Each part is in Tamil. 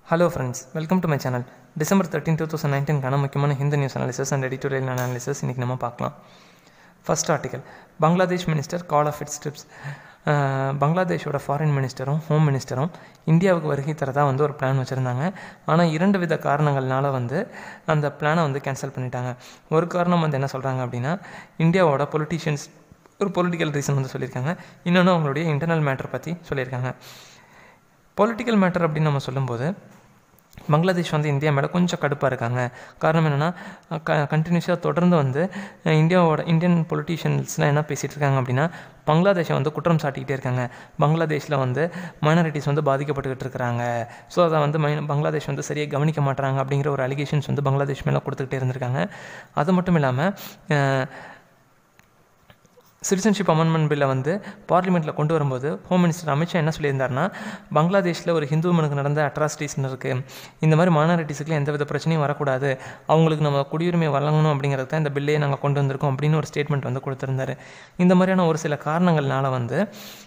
hello friends welcome to my channel December thirteen two thousand நைன்டீன்கான முக்கியமான Hindu news analysis and editorial analysis இன்றைக்கி நம்ம பார்க்கலாம் first article Bangladesh minister call off its trips பங்களாதேஷோட ஃபாரின் மினிஸ்டரும் ஹோம் மினிஸ்டரும் இந்தியாவுக்கு வருகை தரதா வந்து ஒரு பிளான் வச்சுருந்தாங்க ஆனால் இரண்டு வித காரணங்கள்னால வந்து அந்த பிளானை வந்து கேன்சல் பண்ணிட்டாங்க ஒரு காரணம் வந்து என்ன சொல்கிறாங்க அப்படின்னா இந்தியாவோட பொலிட்டீஷியன்ஸ் ஒரு பொலிட்டிக்கல் ரீசன் வந்து சொல்லியிருக்காங்க இன்னொன்று அவங்களுடைய இன்டர்னல் மேட்டர் பற்றி சொல்லியிருக்காங்க பொலிட்டிக்கல் மேட்டர் அப்படின்னு நம்ம சொல்லும்போது பங்களாதேஷ் வந்து இந்தியா மேலே கொஞ்சம் கடுப்பாக இருக்காங்க காரணம் என்னென்னா க கண்டினியூஸாக தொடர்ந்து வந்து இந்தியாவோட இந்தியன் பொலிட்டீஷியன்ஸ்லாம் என்ன பேசிகிட்டு இருக்காங்க அப்படின்னா பங்களாதேஷை வந்து குற்றம் சாட்டிக்கிட்டே இருக்காங்க பங்களாதேஷில் வந்து மைனாரிட்டிஸ் வந்து பாதிக்கப்பட்டுக்கிட்டு இருக்கிறாங்க ஸோ அதை வந்து மை பங்களாதேஷ் வந்து சரியாக கவனிக்க மாட்டாங்க அப்படிங்கிற ஒரு அலிகேஷன்ஸ் வந்து பங்களாதேஷ் மேலே கொடுத்துக்கிட்டே இருந்திருக்காங்க அது மட்டும் இல்லாமல் சிட்டிசன்ஷிப் அமெண்ட்மெண்ட் பில்லை வந்து பார்லிமெண்ட்டில் கொண்டு வரும்போது ஹோம் மினிஸ்டர் அமித்ஷா என்ன சொல்லியிருந்தாருன்னா பங்களாதேஷில் ஒரு ஹிந்து மனுக்கு நடந்த அட்ராசிட்டிஸ்னு இருக்குது இந்த மாதிரி மைனாரிட்டிஸுக்கு எந்த வித பிரச்சனையும் வரக்கூடாது அவங்களுக்கு நம்ம குடியுரிமை வழங்கணும் அப்படிங்கிறது தான் இந்த பில்லையே நாங்கள் கொண்டு வந்திருக்கோம் அப்படின்னு ஒரு ஸ்டேட்மெண்ட் வந்து கொடுத்துருந்தாரு இந்த மாதிரியான ஒரு சில காரணங்கள்னால வந்து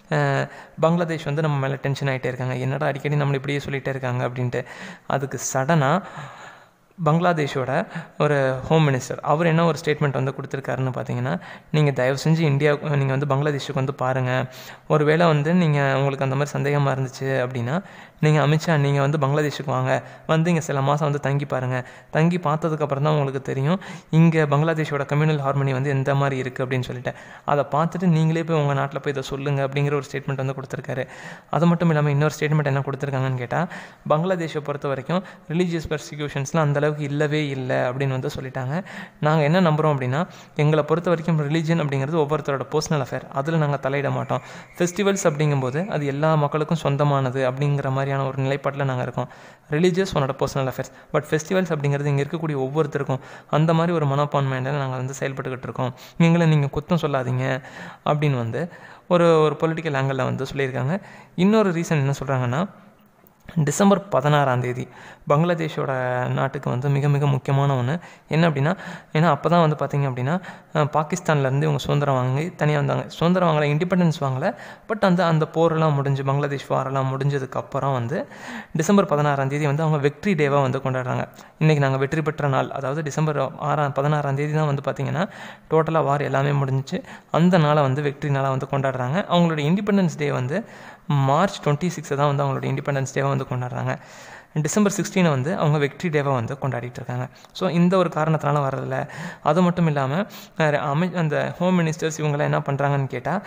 பங்களாதேஷ் வந்து நம்ம மேலே டென்ஷன் ஆகிட்டே இருக்காங்க என்னடா அடிக்கடி நம்மளை இப்படியே சொல்லிகிட்டே இருக்காங்க அப்படின்ட்டு அதுக்கு சடனாக பங்களாதேஷோட ஒரு ஹோம் மினிஸ்டர் அவர் என்ன ஒரு ஸ்டேட்மெண்ட் வந்து கொடுத்துருக்காருன்னு பார்த்தீங்கன்னா நீங்கள் தயவு செஞ்சு இந்தியா நீங்கள் வந்து பங்களாதேஷுக்கு வந்து பாருங்கள் ஒரு வேளை வந்து நீங்கள் உங்களுக்கு அந்த மாதிரி சந்தேகமாக இருந்துச்சு அப்படின்னா நீங்கள் அமித்ஷா நீங்கள் வந்து பங்களாதேஷுக்கு வாங்க வந்து இங்கே சில மாதம் வந்து தங்கி பாருங்கள் தங்கி பார்த்ததுக்கப்புறம் தான் உங்களுக்கு தெரியும் இங்கே பங்களாதேஷோட கம்யூனல் ஹார்மனி வந்து எந்த மாதிரி இருக்குது அப்படின்னு சொல்லிட்டு அதை பார்த்துட்டு நீங்களே போய் உங்கள் நாட்டில் போய் இதை சொல்லுங்கள் அப்படிங்கிற ஒரு ஸ்டேட்மெண்ட் வந்து கொடுத்துருக்காரு அது மட்டும் இல்லாமல் இன்னொரு ஸ்டேட்மெண்ட் என்ன கொடுத்துருக்காங்கன்னு கேட்டால் பங்களாதேஷை பொறுத்த வரைக்கும் ரிலீஜியஸ் பர்சிக்யூஷன்ஸ்லாம் அந்த அளவுக்கு இல்லவே இல்லை அப்படின்னு வந்து சொல்லிட்டாங்க நாங்கள் என்ன நம்புகிறோம் அப்படின்னா எங்களை பொறுத்த வரைக்கும் ரிலீஜியன் அப்படிங்கிறது ஒவ்வொருத்தரோட பர்சனல் அஃபேர் அதில் நாங்கள் தலையிட மாட்டோம் ஃபெஸ்டிவல்ஸ் அப்படிங்கும்போது அது எல்லா மக்களுக்கும் சொந்தமானது அப்படிங்கிற மாதிரியான ஒரு நிலைப்பாட்டில் நாங்கள் இருக்கோம் ரிலீஜியஸ் உன்னோட பர்சனல் அஃபேர்ஸ் பட் ஃபெஸ்டிவல்ஸ் அப்படிங்கிறது இங்கே இருக்கக்கூடிய ஒவ்வொருத்தருக்கும் அந்த மாதிரி ஒரு மனப்பான்மையில் நாங்கள் வந்து செயல்பட்டுக்கிட்டு இருக்கோம் எங்களை நீங்கள் குத்தம் சொல்லாதீங்க அப்படின்னு வந்து ஒரு ஒரு பொலிட்டிக்கல் ஆங்கிளில் வந்து சொல்லியிருக்காங்க இன்னொரு ரீசன் என்ன சொல்கிறாங்கன்னா டிசம்பர் பதினாறாம் தேதி பங்களாதேஷோட நாட்டுக்கு வந்து மிக மிக முக்கியமான ஒன்று என்ன அப்படின்னா ஏன்னா அப்போ தான் வந்து பார்த்திங்க அப்படின்னா பாகிஸ்தான்லேருந்து இவங்க சுதந்திரம் வாங்கி தனியாக வந்தாங்க சுதந்திரம் வாங்கலை இண்டிபெண்டன்ஸ் வாங்கலை பட் அந்த அந்த போரெல்லாம் முடிஞ்சு பங்களாதேஷ் வாரெல்லாம் முடிஞ்சதுக்கப்புறம் வந்து டிசம்பர் பதினாறாம் தேதி வந்து அவங்க வெற்றி டேவாக வந்து கொண்டாடுறாங்க இன்றைக்கி நாங்கள் வெற்றி பெற்ற நாள் அதாவது டிசம்பர் ஆறாம் பதினாறாம் தேதி தான் வந்து பார்த்திங்கன்னா டோட்டலாக வார் எல்லாமே முடிஞ்சிச்சு அந்த நாளை வந்து வெற்றி நாளாக வந்து கொண்டாடுறாங்க அவங்களோட இண்டிபெண்டன்ஸ் டே வந்து மார்ச் டுவெண்ட்டி சிக்ஸை தான் வந்து அவங்களோட இண்டிபெண்டன்ஸ் டேவாக வந்து கொண்டாடுறாங்க டிசம்பர் சிக்ஸ்டீனை வந்து அவங்க வெற்றி டேவாக வந்து கொண்டாடிட்டு இருக்காங்க ஸோ இந்த ஒரு காரணத்தினால வரதில்ல அது மட்டும் இல்லாமல் அமை அந்த ஹோம் மினிஸ்டர்ஸ் இவங்களாம் என்ன பண்ணுறாங்கன்னு கேட்டால்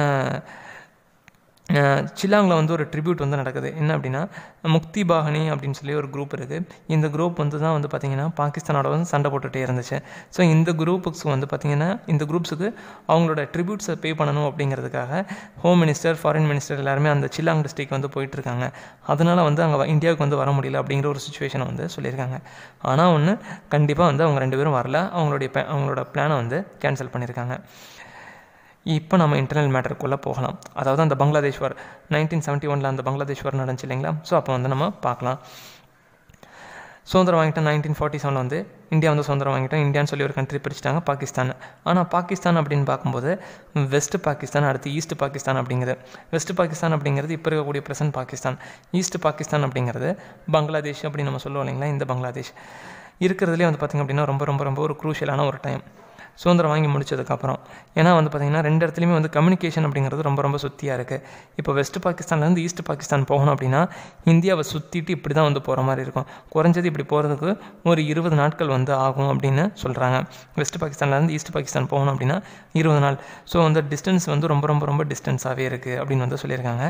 சில்லாங்கில் வந்து ஒரு ட்ரிபியூட் வந்து நடக்குது என்ன அப்படின்னா முக்தி பாகனி அப்படின்னு சொல்லி ஒரு குரூப் இருக்குது இந்த குரூப் வந்து தான் வந்து பார்த்திங்கன்னா பாகிஸ்தானோட வந்து சண்டை போட்டுகிட்டே இருந்துச்சு ஸோ இந்த குரூப்புக்கு வந்து பார்த்திங்கன்னா இந்த குரூப்ஸுக்கு அவங்களோட ட்ரிபியூட்ஸை பே பண்ணணும் அப்படிங்கிறதுக்காக ஹோம் மினிஸ்டர் ஃபாரின் மினிஸ்டர் எல்லாருமே அந்த சில்லாங் டிஸ்ட்ரிக் வந்து போயிட்டுருக்காங்க அதனால் வந்து அங்கே இந்தியாவுக்கு வந்து வர முடியல அப்படிங்கிற ஒரு சுச்சுவேஷனை வந்து சொல்லியிருக்காங்க ஆனால் ஒன்று கண்டிப்பாக வந்து அவங்க ரெண்டு பேரும் வரல அவங்களுடைய அவங்களோட பிளானை வந்து கேன்சல் பண்ணியிருக்காங்க இப்போ நம்ம இன்டர்னல் மேட்டருக்குள்ளே போகலாம் அதாவது அந்த பங்களாதேஷ் வார் நைன்டீன் செவன்ட்டி ஒனில் அந்த பங்களாதேஷ் வார் நடந்துச்சு இல்லைங்களா ஸோ அப்போ வந்து நம்ம பார்க்கலாம் சுதந்திரம் வாங்கிட்டோம் நைன்டீன் ஃபார்ட்டி செவனில் வந்து இந்தியா வந்து சுதந்திரம் வாங்கிட்டோம் இந்தியான்னு சொல்லி ஒரு கண்ட்ரி பிரிச்சுட்டாங்க பாகிஸ்தான் ஆனால் பாகிஸ்தான் அப்படின்னு பார்க்கும்போது வெஸ்ட் பாகிஸ்தான் அடுத்து ஈஸ்ட் பாகிஸ்தான் அப்படிங்கிறது வெஸ்ட் பாகிஸ்தான் அப்படிங்கிறது இப்போ இருக்கக்கூடிய ப்ரெசன்ட் பாகிஸ்தான் ஈஸ்ட் பாகிஸ்தான் அப்படிங்கிறது பங்களாதேஷ் அப்படின்னு நம்ம சொல்லுவோம் இல்லைங்களா இந்த பங்களாதேஷ் இருக்கிறதுலே வந்து பார்த்திங்க அப்படின்னா ரொம்ப ரொம்ப ரொம்ப ஒரு குரூஷியலான ஒரு டைம் சுதந்திரம் வாங்கி முடிச்சதுக்கப்புறம் ஏன்னா வந்து பார்த்திங்கன்னா ரெண்டு இடத்துலையுமே வந்து கம்யூனிகேஷன் அப்படிங்கிறது ரொம்ப ரொம்ப சுற்றியாக இருக்குது இப்போ வெஸ்ட் பாகிஸ்தான்லேருந்து ஈஸ்ட் பாகிஸ்தான் போகணும் அப்படின்னா இந்தியாவை சுற்றிட்டு இப்படி தான் வந்து போகிற மாதிரி இருக்கும் குறைஞ்சது இப்படி போகிறதுக்கு ஒரு இருபது நாட்கள் வந்து ஆகும் அப்படின்னு சொல்கிறாங்க வெஸ்ட் பாகிஸ்தான்லேருந்து ஈஸ்ட் பாகிஸ்தான் போகணும் அப்படின்னா இருபது நாள் ஸோ அந்த டிஸ்டன்ஸ் வந்து ரொம்ப ரொம்ப ரொம்ப டிஸ்டன்ஸாகவே இருக்குது அப்படின்னு வந்து சொல்லியிருக்காங்க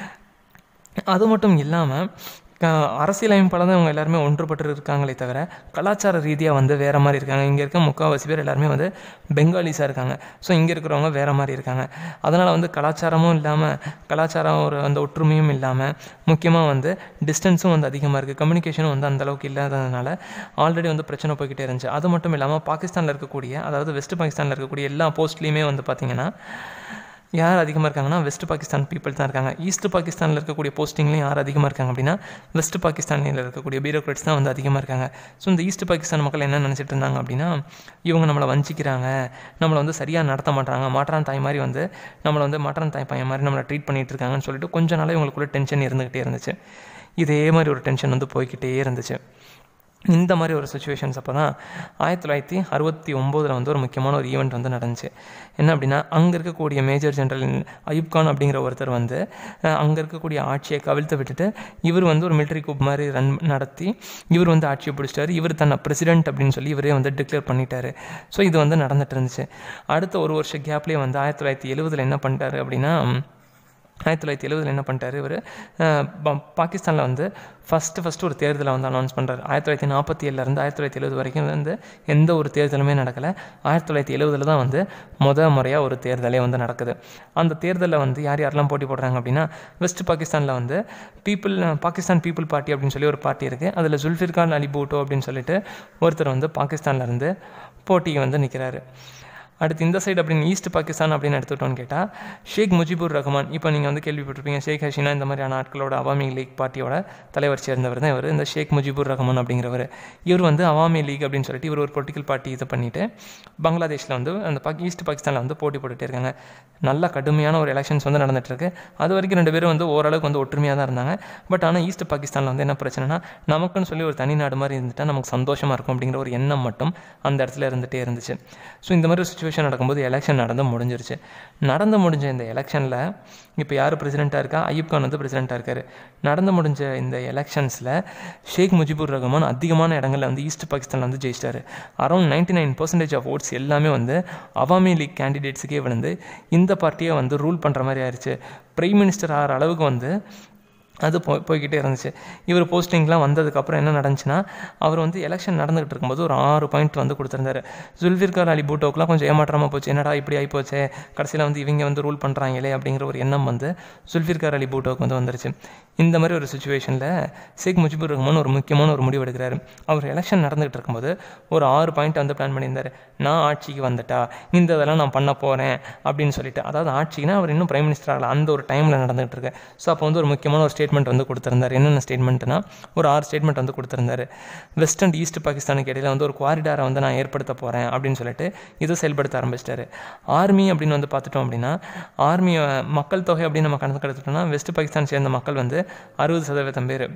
அது மட்டும் இல்லாமல் அரசியலமைப்பால் தான் இவங்க எல்லாருமே ஒன்றுபட்டு இருக்காங்களே தவிர கலாச்சார ரீதியாக வந்து வேறு மாதிரி இருக்காங்க இங்கே இருக்க முக்கால்வாசி பேர் எல்லாருமே வந்து பெங்காலிஸாக இருக்காங்க ஸோ இங்கே இருக்கிறவங்க வேறு மாதிரி இருக்காங்க அதனால் வந்து கலாச்சாரமும் இல்லாமல் கலாச்சாரம் ஒரு அந்த ஒற்றுமையும் இல்லாமல் முக்கியமாக வந்து டிஸ்டன்ஸும் வந்து அதிகமாக இருக்குது கம்யூனிகேஷனும் வந்து அந்தளவுக்கு இல்லாததுனால ஆல்ரெடி வந்து பிரச்சனை போய்கிட்டே இருந்துச்சு அது மட்டும் இல்லாமல் பாகிஸ்தானில் இருக்கக்கூடிய அதாவது வெஸ்ட் பாகிஸ்தானில் இருக்கக்கூடிய எல்லா போஸ்ட்லேயுமே வந்து பார்த்திங்கன்னா யார் அதிகமாக இருக்காங்கன்னா வெஸ்ட் பாகிஸ்தான் பீப்புள் தான் இருக்காங்க ஈஸ்ட் பாகிஸ்தானில் இருக்கக்கூடிய போஸ்டிங்லேயும் யார் அதிகமாக இருக்காங்க அப்படின்னா வெஸ்ட் பாகிஸ்தானில் இருக்கக்கூடிய பியூரோக்ராட்ஸ் தான் வந்து அதிகமாக இருக்காங்க ஸோ இந்த ஈஸ்ட் பாகிஸ்தான் மக்கள் என்ன நினச்சிட்டு இருந்தாங்க அப்படின்னா இவங்க நம்மளை வஞ்சிக்கிறாங்க நம்மளை வந்து சரியாக நடத்த மாட்டாங்க மாற்றான் தாய் மாதிரி வந்து நம்மளை வந்து மாற்றான் தாய் பையன் மாதிரி நம்மளை ட்ரீட் பண்ணிகிட்டு இருக்காங்கன்னு சொல்லிட்டு கொஞ்ச நாளாக இவங்களுக்குள்ள டென்ஷன் இருந்துகிட்டே இருந்துச்சு இதே மாதிரி ஒரு டென்ஷன் வந்து போய்கிட்டே இருந்துச்சு இந்த மாதிரி ஒரு சுச்சுவேஷன்ஸ் அப்போ தான் ஆயிரத்தி தொள்ளாயிரத்தி அறுபத்தி ஒம்போதில் வந்து ஒரு முக்கியமான ஒரு ஈவெண்ட் வந்து நடந்துச்சு என்ன அப்படின்னா அங்கே இருக்கக்கூடிய மேஜர் ஜெனரல் அயூப் கான் அப்படிங்கிற ஒருத்தர் வந்து அங்கே இருக்கக்கூடிய ஆட்சியை கவிழ்த்து விட்டுட்டு இவர் வந்து ஒரு மிலிட்ரி கூப் மாதிரி ரன் நடத்தி இவர் வந்து ஆட்சியை பிடிச்சிட்டாரு இவர் தன்னை பிரசிடென்ட் அப்படின்னு சொல்லி இவரே வந்து டிக்ளேர் பண்ணிட்டாரு ஸோ இது வந்து நடந்துட்டு இருந்துச்சு அடுத்த ஒரு வருஷம் கேப்லேயே வந்து ஆயிரத்தி தொள்ளாயிரத்தி எழுபதில் என்ன பண்ணிட்டாரு அப்படின்னா ஆயிரத்தி தொள்ளாயிரத்தி எழுபதில் என்ன பண்ணிட்டாரு இவர் பாகிஸ்தானில் வந்து ஃபஸ்ட்டு ஃபஸ்ட்டு ஒரு தேர்தலை வந்து அனௌன்ஸ் பண்ணுறாரு ஆயிரத்தி தொள்ளாயிரத்தி நாற்பத்தி ஏழுலேருந்து ஆயிரத்தி தொள்ளாயிரத்தி எழுபது வரைக்கும் வந்து எந்த ஒரு தேர்தலுமே நடக்கலை ஆயிரத்தி தொள்ளாயிரத்தி எழுபதில் தான் வந்து முத முறையாக ஒரு தேர்தலே வந்து நடக்குது அந்த தேர்தலில் வந்து யார் யாரெல்லாம் போட்டி போடுறாங்க அப்படின்னா வெஸ்ட் பாகிஸ்தானில் வந்து பீப்புள் பாகிஸ்தான் பீப்புள் பார்ட்டி அப்படின்னு சொல்லி ஒரு பார்ட்டி இருக்குது அதில் ஜுல்ஃபிர் கான் அலி பூட்டோ அப்படின்னு சொல்லிட்டு ஒருத்தர் வந்து பாகிஸ்தான்லேருந்து போட்டிக்கு வந்து நிற்கிறாரு அடுத்து இந்த சைடு அப்படின்னு ஈஸ்ட் பாகிஸ்தான் அப்படின்னு எடுத்துக்கிட்டோன்னு கேட்டால் ஷேக் முஜிபுர் ரஹ்மான் இப்போ நீங்கள் வந்து கேள்விப்பட்டிருப்பீங்க ஷேக் ஹசீனா இந்த மாதிரியான ஆட்களோட அவாமி லீக் பார்ட்டியோட தலைவர் சேர்ந்தவர் தான் இவர் இந்த ஷேக் முஜிபுர் ரஹ்மான் அப்படிங்கிறவர் இவர் வந்து அவாமி லீக் அப்படின்னு சொல்லிட்டு இவர் ஒரு பொலிட்டிக்கல் பார்ட்டி இது பண்ணிவிட்டு பங்களாதேஷில் வந்து அந்த பாக் ஈஸ்ட் பாகிஸ்தானில் வந்து போட்டி போட்டுகிட்டே இருக்காங்க நல்ல கடுமையான ஒரு எலெக்ஷன்ஸ் வந்து நடந்துகிட்ருக்கு அது வரைக்கும் ரெண்டு பேரும் வந்து ஓரளவுக்கு வந்து ஒற்றுமையாக தான் இருந்தாங்க பட் ஆனால் ஈஸ்ட் பாகிஸ்தானில் வந்து என்ன பிரச்சனைனா நமக்குன்னு சொல்லி ஒரு தனி நாடு மாதிரி இருந்துட்டால் நமக்கு சந்தோஷமாக இருக்கும் அப்படிங்கிற ஒரு எண்ணம் மட்டும் அந்த இடத்துல இருந்துகிட்டே இருந்துச்சு ஸோ இந்த மாதிரி ஒரு சுச்சுவேஷன் நடக்கும்போது எலெக்ஷன் நடந்து முடிஞ்சிருச்சு நடந்து முடிஞ்ச இந்த எலெக்ஷனில் இப்போ யார் பிரசிடெண்ட்டாக இருக்கா அய்யூப் கான் வந்து பிரசிடெண்ட்டாக இருக்கார் நடந்து முடிஞ்ச இந்த எலெக்ஷன்ஸில் ஷேக் முஜிபுர் ரஹ்மான் அதிகமான இடங்களில் வந்து ஈஸ்ட் பாகிஸ்தானில் வந்து ஜெயிச்சிட்டாரு around ninety nine percentage of votes எல்லாமே வந்து அவாமி லீக் கேண்டிடேட்ஸுக்கே விழுந்து இந்த பார்ட்டியை வந்து ரூல் பண்ணுற மாதிரி ஆயிடுச்சு பிரைம் மினிஸ்டர் ஆகிற அளவுக்கு வந்து அது போய் போய்கிட்டே இருந்துச்சு இவர் போஸ்டிங்லாம் வந்ததுக்கப்புறம் என்ன நடந்துச்சுன்னா அவர் வந்து எலெக்ஷன் நடந்துகிட்டு இருக்கும்போது ஒரு ஆறு பாயிண்ட் வந்து கொடுத்துருந்தாரு ஜுல்ஃபிர்கார் அலி பூட்டோக்கெலாம் கொஞ்சம் ஏமாற்றமாக போச்சு என்னடா இப்படி ஆகிப்போச்சே கடைசியில் வந்து இவங்க வந்து ரூல் பண்ணுறாங்களே அப்படிங்கிற ஒரு எண்ணம் வந்து ஜுல்ஃபிர்கார் அலி பூட்டோக்கு வந்து வந்துருச்சு இந்த மாதிரி ஒரு சுச்சுவேஷனில் ஷேக் முஜிபுர் ரஹ்மான் ஒரு முக்கியமான ஒரு முடிவு எடுக்கிறாரு அவர் எலெக்ஷன் நடந்துகிட்டு இருக்கும்போது ஒரு ஆறு பாயிண்ட் வந்து பிளான் பண்ணியிருந்தார் நான் ஆட்சிக்கு வந்துட்டா இந்த இதெல்லாம் நான் பண்ண போகிறேன் அப்படின்னு சொல்லிட்டு அதாவது ஆட்சிக்குன்னா அவர் இன்னும் பிரைம் மினிஸ்டர் ஆகல அந்த ஒரு டைமில் நடந்துகிட்டு இருக்கு ஸோ அப்போ வந்து ஒரு முக்கியமான ஒரு ஸ்டேட்மெண்ட் வந்து கொடுத்துருந்தார் என்னென்ன ஸ்டேட்மெண்ட்னா ஒரு ஆறு ஸ்டேட்மெண்ட் வந்து கொடுத்துருந்தாரு வெஸ்ட் அண்ட் ஈஸ்ட் பாகிஸ்தானுக்கு இடையில வந்து ஒரு குவாரிடாரை வந்து நான் ஏற்படுத்த போகிறேன் அப்படின்னு சொல்லிட்டு இதை செயல்படுத்த ஆரம்பிச்சிட்டாரு ஆர்மி அப்படின்னு வந்து பார்த்துட்டோம் அப்படின்னா ஆர்மி மக்கள் தொகை அப்படின்னு நம்ம கணக்கு எடுத்துட்டோம்னா வெஸ்ட் பாகிஸ்தான் சேர்ந்த மக்கள் வந்து அறுபது சதவீதம் பேர்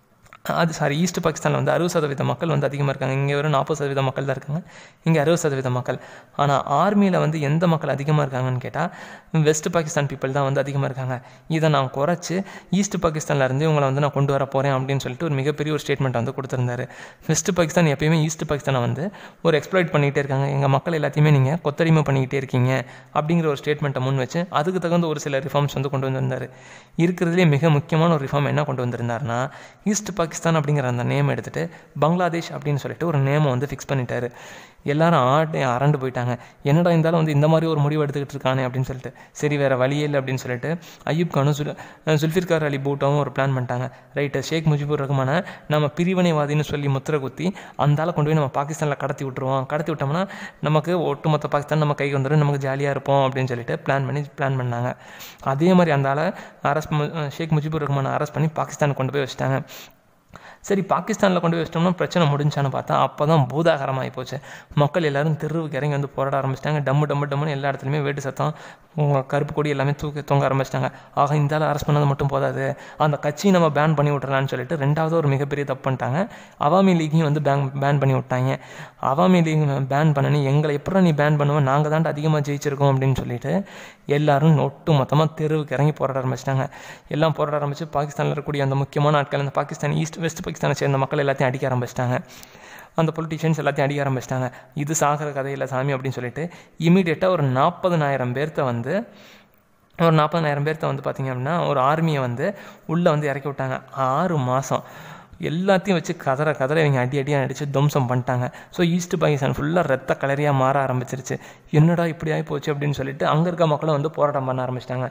அது சாரி ஈஸ்ட் பாகிஸ்தானில் வந்து அறுபது சதவீத மக்கள் வந்து அதிகமாக இருக்காங்க இங்கே வெறும் நாற்பது சதவீத மக்கள் தான் இருக்காங்க இங்கே அறுபது சதவீத மக்கள் ஆனால் ஆர்மியில் வந்து எந்த மக்கள் அதிகமாக இருக்காங்கன்னு கேட்டால் வெஸ்ட் பாகிஸ்தான் பீப்புள் தான் வந்து அதிகமாக இருக்காங்க இதை நான் குறைச்சி ஈஸ்ட் பாகிஸ்தானில் இருந்து இவங்களை வந்து நான் கொண்டு வர போகிறேன் அப்படின்னு சொல்லிட்டு ஒரு மிகப்பெரிய ஒரு ஸ்டேட்மெண்ட் வந்து கொடுத்துருந்தாரு வெஸ்ட் பாகிஸ்தான் எப்பயுமே ஈஸ்ட் பாகிஸ்தானை வந்து ஒரு எக்ஸ்ப்ளாய்ட் பண்ணிகிட்டே இருக்காங்க எங்கள் மக்கள் எல்லாத்தையுமே நீங்கள் கொத்தடிமை பண்ணிக்கிட்டே இருக்கீங்க அப்படிங்கிற ஒரு ஸ்டேட்மெண்ட்டை முன் வச்சு அதுக்கு தகுந்த ஒரு சில ரிஃபார்ம்ஸ் வந்து கொண்டு வந்திருந்தார் இருக்கிறதுலே மிக முக்கியமான ஒரு ரிஃபார்ம் என்ன கொண்டு வந்திருந்தாருன்னா ஈஸ்ட் பாகிஸ்தான் அப்படிங்கிற அந்த நேம் எடுத்துகிட்டு பங்களாதேஷ் அப்படின்னு சொல்லிட்டு ஒரு நேமை வந்து ஃபிக்ஸ் பண்ணிட்டாரு எல்லாரும் ஆட்டை அரண்டு போயிட்டாங்க என்னடா இருந்தாலும் வந்து இந்த மாதிரி ஒரு முடிவு எடுத்துக்கிட்டு இருக்கானே அப்படின்னு சொல்லிட்டு சரி வேறு வழியே இல்லை அப்படின்னு சொல்லிட்டு அய்யூப் கானும் சுல் ஜுல்ஃபிர்கார் அலி பூட்டாவும் ஒரு பிளான் பண்ணிட்டாங்க ரைட்டு ஷேக் முஜிபுர் ரஹ்மானை நம்ம பிரிவினைவாதின்னு சொல்லி முத்திரை குத்தி அந்த ஆளை கொண்டு போய் நம்ம பாகிஸ்தானில் கடத்தி விட்டுருவோம் கடத்தி விட்டோம்னா நமக்கு ஒட்டுமொத்த பாகிஸ்தான் நம்ம கைக்கு வந்துடும் நமக்கு ஜாலியாக இருப்போம் அப்படின்னு சொல்லிட்டு பிளான் பண்ணி பிளான் பண்ணாங்க அதே மாதிரி அந்த ஆளை அரெஸ்ட் ஷேக் முஜிபுர் ரஹ்மானை அரெஸ்ட் பண்ணி பாகிஸ்தானுக்கு கொண்டு போய் வச்சுட்டாங்க சரி பாகிஸ்தானில் கொண்டு போய் வச்சிட்டோம்னா பிரச்சனை முடிஞ்சான்னு பார்த்தா அப்போ தான் பூதாகரமாகி போச்சு மக்கள் எல்லாரும் தெருவுக்கு இறங்கி வந்து போராட ஆரம்பிச்சிட்டாங்க டம்மு டம்மு டம்முன்னு எல்லா இடத்துலையுமே வேட்டு சத்தம் கருப்பு கொடி எல்லாமே தூக்கி தொங்க ஆரம்பிச்சிட்டாங்க ஆக இந்த ஆள் அரெஸ்ட் பண்ணது மட்டும் போதாது அந்த கட்சியை நம்ம பேன் பண்ணி விட்றலான்னு சொல்லிட்டு ரெண்டாவது ஒரு மிகப்பெரிய தப்பு பண்ணிட்டாங்க அவாமி லீக்கையும் வந்து பேன் பேன் பண்ணி விட்டாங்க அவாமி லீக் பேன் பண்ணனு எங்களை எப்படி நீ பேன் பண்ணுவோம் நாங்கள் தான் அதிகமாக ஜெயிச்சிருக்கோம் அப்படின்னு சொல்லிட்டு எல்லாரும் ஒட்டு மொத்தமாக தெருவுக்கு இறங்கி போராட ஆரம்பிச்சிட்டாங்க எல்லாம் போராட ஆரம்பிச்சு பாகிஸ்தானில் இருக்கக்கூடிய அந்த முக்கியமான ஆட்கள் அந்த பாகிஸ்தான் ஈஸ்ட் வெஸ்ட் பாகிஸ்தானை சேர்ந்த மக்கள் எல்லாத்தையும் அடிக்க ஆரம்பிச்சிட்டாங்க அந்த பொலிட்டிஷியன்ஸ் எல்லாத்தையும் அடிக்க ஆரம்பிச்சிட்டாங்க இது சாகிற கதையில் சாமி அப்படின்னு சொல்லிட்டு இமீடியட்டாக ஒரு நாற்பதனாயிரம் பேர்த்த வந்து ஒரு நாற்பதனாயிரம் பேர்த்த வந்து பார்த்திங்க அப்படின்னா ஒரு ஆர்மியை வந்து உள்ளே வந்து இறக்கி விட்டாங்க ஆறு மாதம் எல்லாத்தையும் வச்சு கதற கதற இவங்க அடி அடியாக அடித்து துவம்சம் பண்ணிட்டாங்க ஸோ ஈஸ்ட் பாகிஸ்தான் ஃபுல்லாக ரத்த கலரியாக மாற ஆரம்பிச்சிருச்சு என்னடா இப்படி ஆகி போச்சு அப்படின்னு சொல்லிட்டு அங்கே இருக்க மக்களும் வந்து போராட்டம் பண்ண ஆரம்பிச்சிட்டாங்க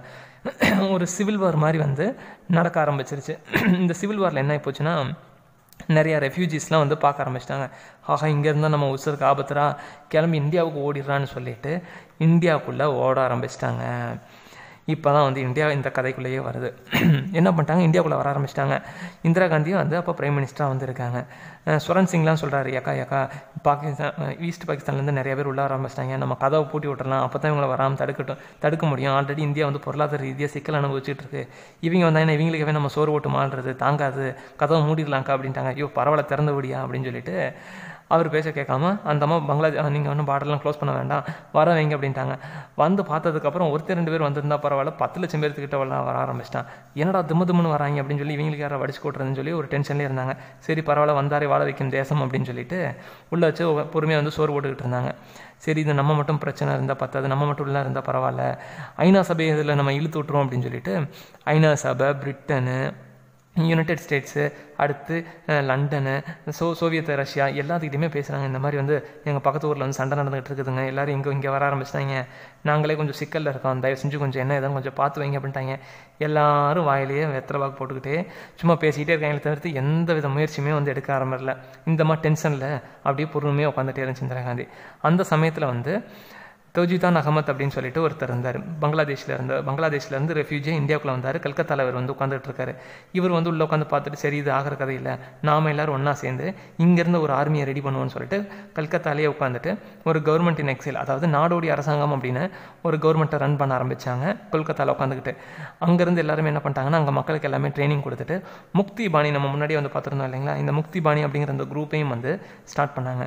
ஒரு சிவில் வார் மாதிரி வந்து நடக்க ஆரம்பிச்சிருச்சு இந்த சிவில் வாரில் என்ன ஆகி போச்சுன்னா நிறையா ரெஃப்யூஜிஸ்லாம் வந்து பார்க்க ஆரம்பிச்சிட்டாங்க ஆஹா இங்கே இருந்தால் நம்ம உசருக்கு ஆபத்துரா கிளம்பி இந்தியாவுக்கு ஓடிடுறான்னு சொல்லிட்டு இந்தியாவுக்குள்ளே ஓட ஆரம்பிச்சிட்டாங்க இப்போ தான் வந்து இந்தியா இந்த கதைக்குள்ளேயே வருது என்ன பண்ணிட்டாங்க இந்தியாவுக்குள்ளே வர ஆரம்பிச்சிட்டாங்க இந்திரா காந்தியும் வந்து அப்போ பிரைம் மினிஸ்டராக வந்து இருக்காங்க அஹ் சுரன் சிங்லாம் சொல்கிறாரு ஏக்கா ஏக்கா பாகிஸ்தான் அஹ் ஈஸ்ட் பாகிஸ்தான்லேருந்து நிறைய பேர் உள்ள ஆரம்பிச்சிட்டாங்க நம்ம கதவை பூட்டி விட்டுறலாம் அப்போ தான் இவங்களை வராமல் தடுக்கட்டும் தடுக்க முடியும் ஆல்ரெடி இந்தியா வந்து பொருளாதார ரீதியாக சிக்கல் அனுபவிச்சுட்டு இருக்கு இவங்க வந்தாங்கன்னா இவங்களுக்கவே நம்ம சோறு ஓட்டு மாறுறது தாங்காது கதவை மூடிடலாம்க்கா அப்படின்ட்டாங்க ஐயோ பரவாயில்ல திறந்து விடியா அப்படின்னு சொல்லிட்டு அவர் பேச கேட்காம அந்த அம்மா பங்களாதேஷ் நீங்கள் ஒன்றும் பார்டர்லாம் க்ளோஸ் பண்ண வேண்டாம் வர வைங்க அப்படின்ட்டாங்க வந்து பார்த்ததுக்கப்புறம் ஒருத்தர் ரெண்டு பேர் வந்திருந்தா பரவாயில்ல பத்து லட்சம் பேர்த்துக்கிட்ட வரலாம் வர ஆரம்பிச்சிட்டான் என்னடா திம்மு திம்முன்னு வராங்க அப்படின்னு சொல்லி இவங்களுக்கு யாரை வடிச்சு கூட்டுறதுன்னு சொல்லி ஒரு டென்ஷன்லேயே இருந்தாங்க சரி பரவாயில்ல வந்தாரே வாழ வைக்கும் தேசம் அப்படின்னு சொல்லிட்டு உள்ளே வச்சு பொறுமையாக வந்து சோறு போட்டுக்கிட்டு இருந்தாங்க சரி இது நம்ம மட்டும் பிரச்சனை இருந்தால் பத்தாது நம்ம மட்டும் இல்லை இருந்தால் பரவாயில்ல ஐநா சபை இதில் நம்ம இழுத்து விட்டுருவோம் அப்படின்னு சொல்லிட்டு ஐநா சபை பிரிட்டனு யுனைடெட் ஸ்டேட்ஸு அடுத்து அஹ், லண்டனு சோ சோவியத் ரஷ்யா எல்லாத்துக்கிட்டையுமே பேசுகிறாங்க இந்த மாதிரி வந்து எங்கள் பக்கத்து ஊரில் வந்து சண்டை நடந்துகிட்டு இருக்குதுங்க எல்லாரும் இங்கே இங்கே வர ஆரம்பிச்சிட்டாங்க நாங்களே கொஞ்சம் சிக்கலில் இருக்கோம் தயவு செஞ்சு கொஞ்சம் என்ன ஏதாவது கொஞ்சம் பார்த்து வைங்க அப்படின்ட்டாங்க எல்லாரும் வாயிலேயே வெத்தலை பாக்கு போட்டுக்கிட்டே சும்மா பேசிக்கிட்டே இருக்காங்களே தவிர்த்து எந்த வித முயற்சியுமே வந்து எடுக்க ஆரம்பிடல இந்த மாதிரி டென்ஷனில் அப்படியே பொறுமையாக உட்காந்துட்டே இருந்துச்சு இந்திரா காந்தி அந்த சமயத்தில் வந்து தௌஜிதான் அகமத் அப்படின்னு சொல்லிட்டு ஒருத்தர் இருந்தார் பங்களாதேஷில் இருந்த பங்களாதேஷ்லேருந்து ரெஃப்யூஜி இந்தியாவுக்குள்ள வந்தார் கல்கத்தாவில் இவர் வந்து உட்காந்துட்டு இருக்காரு இவர் வந்து உள்ளே உட்காந்து பார்த்துட்டு சரி இது ஆகிற கதை இல்லை நாம எல்லாரும் ஒன்றா சேர்ந்து இங்கேருந்து ஒரு ஆர்மியை ரெடி பண்ணுவோம்னு சொல்லிட்டு கல்கத்தாலேயே உட்காந்துட்டு ஒரு கவர்மெண்ட் இன் எக்ஸைல் அதாவது நாடோடி அரசாங்கம் அப்படின்னு ஒரு கவர்மெண்ட்டை ரன் பண்ண ஆரம்பிச்சாங்க கொல்கத்தாவில் உட்காந்துக்கிட்டு அங்கேருந்து எல்லாருமே என்ன பண்ணிட்டாங்கன்னா அங்கே மக்களுக்கு எல்லாமே ட்ரைனிங் கொடுத்துட்டு முக்தி பாணி நம்ம முன்னாடியே வந்து பார்த்துருந்தோம் இல்லைங்களா இந்த முக்தி பாணி அப்படிங்கிற அந்த குரூப்பையும் வந்து ஸ்டார்ட் பண்ணாங்க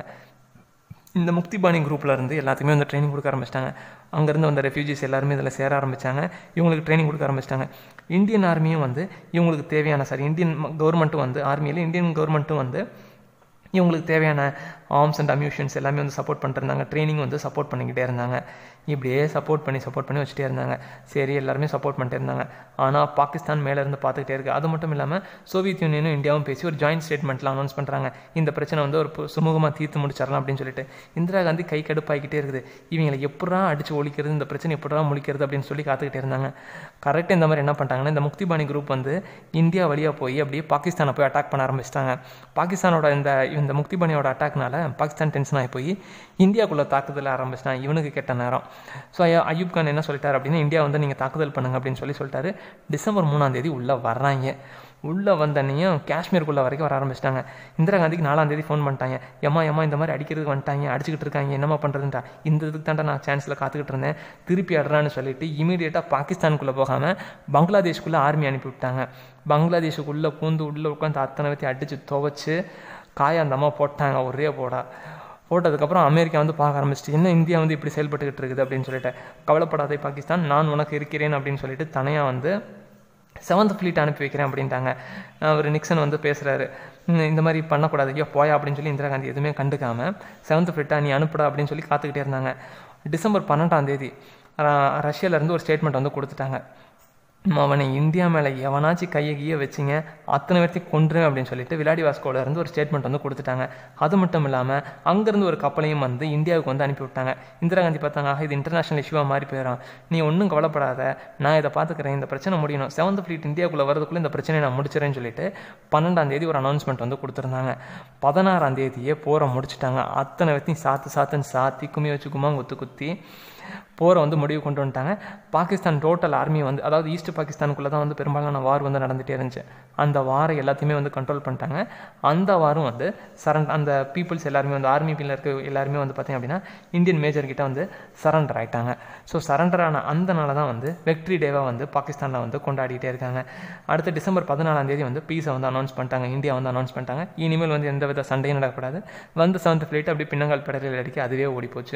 இந்த முக்தி பாணி குரூப்பில் இருந்து எல்லாத்துக்குமே வந்து ட்ரைனிங் கொடுக்க ஆரம்பிச்சிட்டாங்க அங்கேருந்து வந்த ரெஃப்யூஜிஸ் எல்லாருமே இதில் சேர ஆரம்பித்தாங்க இவங்களுக்கு ட்ரைனிங் கொடுக்க ஆரம்பிச்சிட்டாங்க இந்தியன் ஆர்மியும் வந்து இவங்களுக்கு தேவையான சாரி இந்தியன் கவர்மெண்ட்டும் வந்து ஆர்மியில் இந்தியன் கவர்மெண்ட்டும் வந்து இவங்களுக்கு தேவையான ஆர்ம்ஸ் அண்ட் அம்யூஷன்ஸ் எல்லாமே வந்து சப்போர்ட் பண்ணிட்டு இருந்தாங்க ட்ரைனிங் வந்து சப்போர்ட் பண்ணிக்கிட்டே இருந்தாங்க இப்படியே சப்போர்ட் பண்ணி சப்போர்ட் பண்ணி வச்சுட்டே இருந்தாங்க சரி எல்லாருமே சப்போர்ட் பண்ணிட்டே இருந்தாங்க ஆனால் பாகிஸ்தான் மேலே இருந்து பார்த்துக்கிட்டே இருக்குது அது மட்டும் இல்லாமல் சோவியத் யூனியனும் இந்தியாவும் பேசி ஒரு ஜாயின்ட் ஸ்டேட்மெண்ட்லாம் அனௌன்ஸ் பண்ணுறாங்க இந்த பிரச்சனை வந்து ஒரு பு- சுமூகமாக தீர்த்து முடிச்சிடலாம் அப்படின்னு சொல்லிட்டு இந்திரா காந்தி கை கடுப்பாகிக்கிட்டே இருக்குது இவங்களை எப்படா அடிச்சு ஒழிக்கிறது இந்த பிரச்சனை எப்படா முழிக்கிறது அப்படின்னு சொல்லி காத்துக்கிட்டே இருந்தாங்க கரெக்டாக இந்த மாதிரி என்ன பண்ணிட்டாங்கன்னா இந்த முக்தி பாணி குரூப் வந்து இந்தியா வழியாக போய் அப்படியே பாகிஸ்தானை போய் அட்டாக் பண்ண ஆரம்பிச்சிட்டாங்க பாகிஸ்தானோட இந்த இந்த முக்தி பாணியோட அட்டாக்னால பாகிஸ்தான் டென்ஷன் ஆகி போய் இந்தியாக்குள்ளே தாக்குதல் ஆரம்பிச்சிட்டான் இவனுக்கு கெட்ட நேரம் ஸோ அயூப் கான் என்ன சொல்லிட்டாரு அப்படின்னா இந்தியா வந்து நீங்கள் தாக்குதல் பண்ணுங்க அப்படின்னு சொல்லி சொல்லிட்டாரு டிசம்பர் மூணாம் தேதி உள்ளே வர்றாங்க உள்ளே வந்தனையும் காஷ்மீருக்குள்ளே வரைக்கும் வர ஆரம்பிச்சிட்டாங்க இந்திரா காந்திக்கு நாலாம் தேதி ஃபோன் பண்ணிட்டாங்க ஏம்மா ஏம்மா இந்த மாதிரி அடிக்கிறதுக்கு வந்துட்டாங்க அடிச்சுக்கிட்டு இருக்காங்க என்னம்மா பண்ணுறதுன்ட்டா இந்த இதுக்கு தாண்டா நான் சான்ஸில் காத்துக்கிட்டு இருந்தேன் திருப்பி அடுறான்னு சொல்லிட்டு இமீடியட்டாக பாகிஸ்தானுக்குள்ளே போகாமல் பங்களாதேஷ்குள்ளே ஆர்மி அனுப்பி விட்டாங்க பங்களாதேஷுக்குள்ளே பூந்து உள்ளே உட்காந்து அத்தனை வச்சு அடித்து துவைச்சு காய அந்த அம்மா போட்டாங்க ஒரே போடா போட்டதுக்கப்புறம் அமெரிக்கா வந்து பார்க்க ஆரம்பிச்சிட்டு என்ன இந்தியா வந்து இப்படி செயல்பட்டுக்கிட்டு இருக்குது அப்படின்னு சொல்லிட்டு கவலைப்படாதே பாகிஸ்தான் நான் உனக்கு இருக்கிறேன் அப்படின்னு சொல்லிட்டு தனியாக வந்து செவன்த் ஃப்ளீட் அனுப்பி வைக்கிறேன் அப்படின்ட்டாங்க அவர் நிக்சன் வந்து பேசுகிறாரு இந்த மாதிரி பண்ணக்கூடாது ஐயோ போயா அப்படின்னு சொல்லி இந்திரா காந்தி எதுவுமே கண்டுக்காம செவன்த் ஃப்ளீட்டா நீ அனுப்புடா அப்படின்னு சொல்லி காத்துக்கிட்டே இருந்தாங்க டிசம்பர் பன்னெண்டாம் தேதி ர- ரஷ்யாலேருந்து ஒரு ஸ்டேட்மெண்ட் வந்து கொடுத்துட்டாங்க அவனை இந்தியா மேலே எவனாச்சும் கையை கீய வச்சிங்க அத்தனை பேர்த்தையும் கொன்றுவேன் அப்படின்னு சொல்லிட்டு விளாடி வாஸ்கோல இருந்து ஒரு ஸ்டேட்மெண்ட் வந்து கொடுத்துட்டாங்க அது மட்டும் இல்லாமல் அங்கேருந்து ஒரு கப்பலையும் வந்து இந்தியாவுக்கு வந்து அனுப்பி விட்டாங்க இந்திரா காந்தி பார்த்தாங்க ஆஹா, இது இன்டர்நேஷனல் இஷ்யூவாக மாறி போயிடும் நீ ஒன்றும் கவலைப்படாத நான் இதை பார்த்துக்கிறேன் இந்த பிரச்சனை முடியணும் செவன்த் ஃப்ளீட் இந்தியாவுக்குள்ளே வரதுக்குள்ளே இந்த பிரச்சனையை நான் முடிச்சிடறேன்னு சொல்லிட்டு பன்னெண்டாம் தேதி ஒரு அனௌன்ஸ்மெண்ட் வந்து கொடுத்துருந்தாங்க பதினாறாம் தேதியே போரை முடிச்சிட்டாங்க அத்தனை பேர்த்தையும் சாத்து சாத்துன்னு சாத்தி கும்மி வச்சு கும்மா குத்து குத்தி போரை வந்து முடிவு கொண்டு வந்துட்டாங்க பாகிஸ்தான் டோட்டல் ஆர்மி வந்து அதாவது ஈஸ்ட் பாகிஸ்தானுக்குள்ளே தான் வந்து பெரும்பாலான வார் வந்து நடந்துகிட்டே இருந்துச்சு அந்த வாரை எல்லாத்தையுமே வந்து கண்ட்ரோல் பண்ணிட்டாங்க அந்த வாரும் வந்து சரண்ட் அந்த பீப்புள்ஸ் எல்லாருமே வந்து ஆர்மி பின்ல இருக்க எல்லாருமே வந்து பார்த்தீங்க அப்படின்னா இந்தியன் மேஜர் கிட்ட வந்து சரண்டர் ஆயிட்டாங்க ஸோ சரண்டர் ஆன அந்த நாளை தான் வந்து வெக்ட்ரி டேவாக வந்து பாகிஸ்தானில் வந்து கொண்டாடிட்டே இருக்காங்க அடுத்த டிசம்பர் பதினாலாம் தேதி வந்து பீஸை வந்து அனௌன்ஸ் பண்ணிட்டாங்க இந்தியா வந்து அனௌன்ஸ் பண்ணிட்டாங்க இனிமேல் வந்து எந்த வித சண்டையும் நடக்கக்கூடாது வந்து செவன்த் ஃப்ளைட் அப்படியே பின்னங்கால் பெடலில் அடிக்க அதுவே ஓடி போச்சு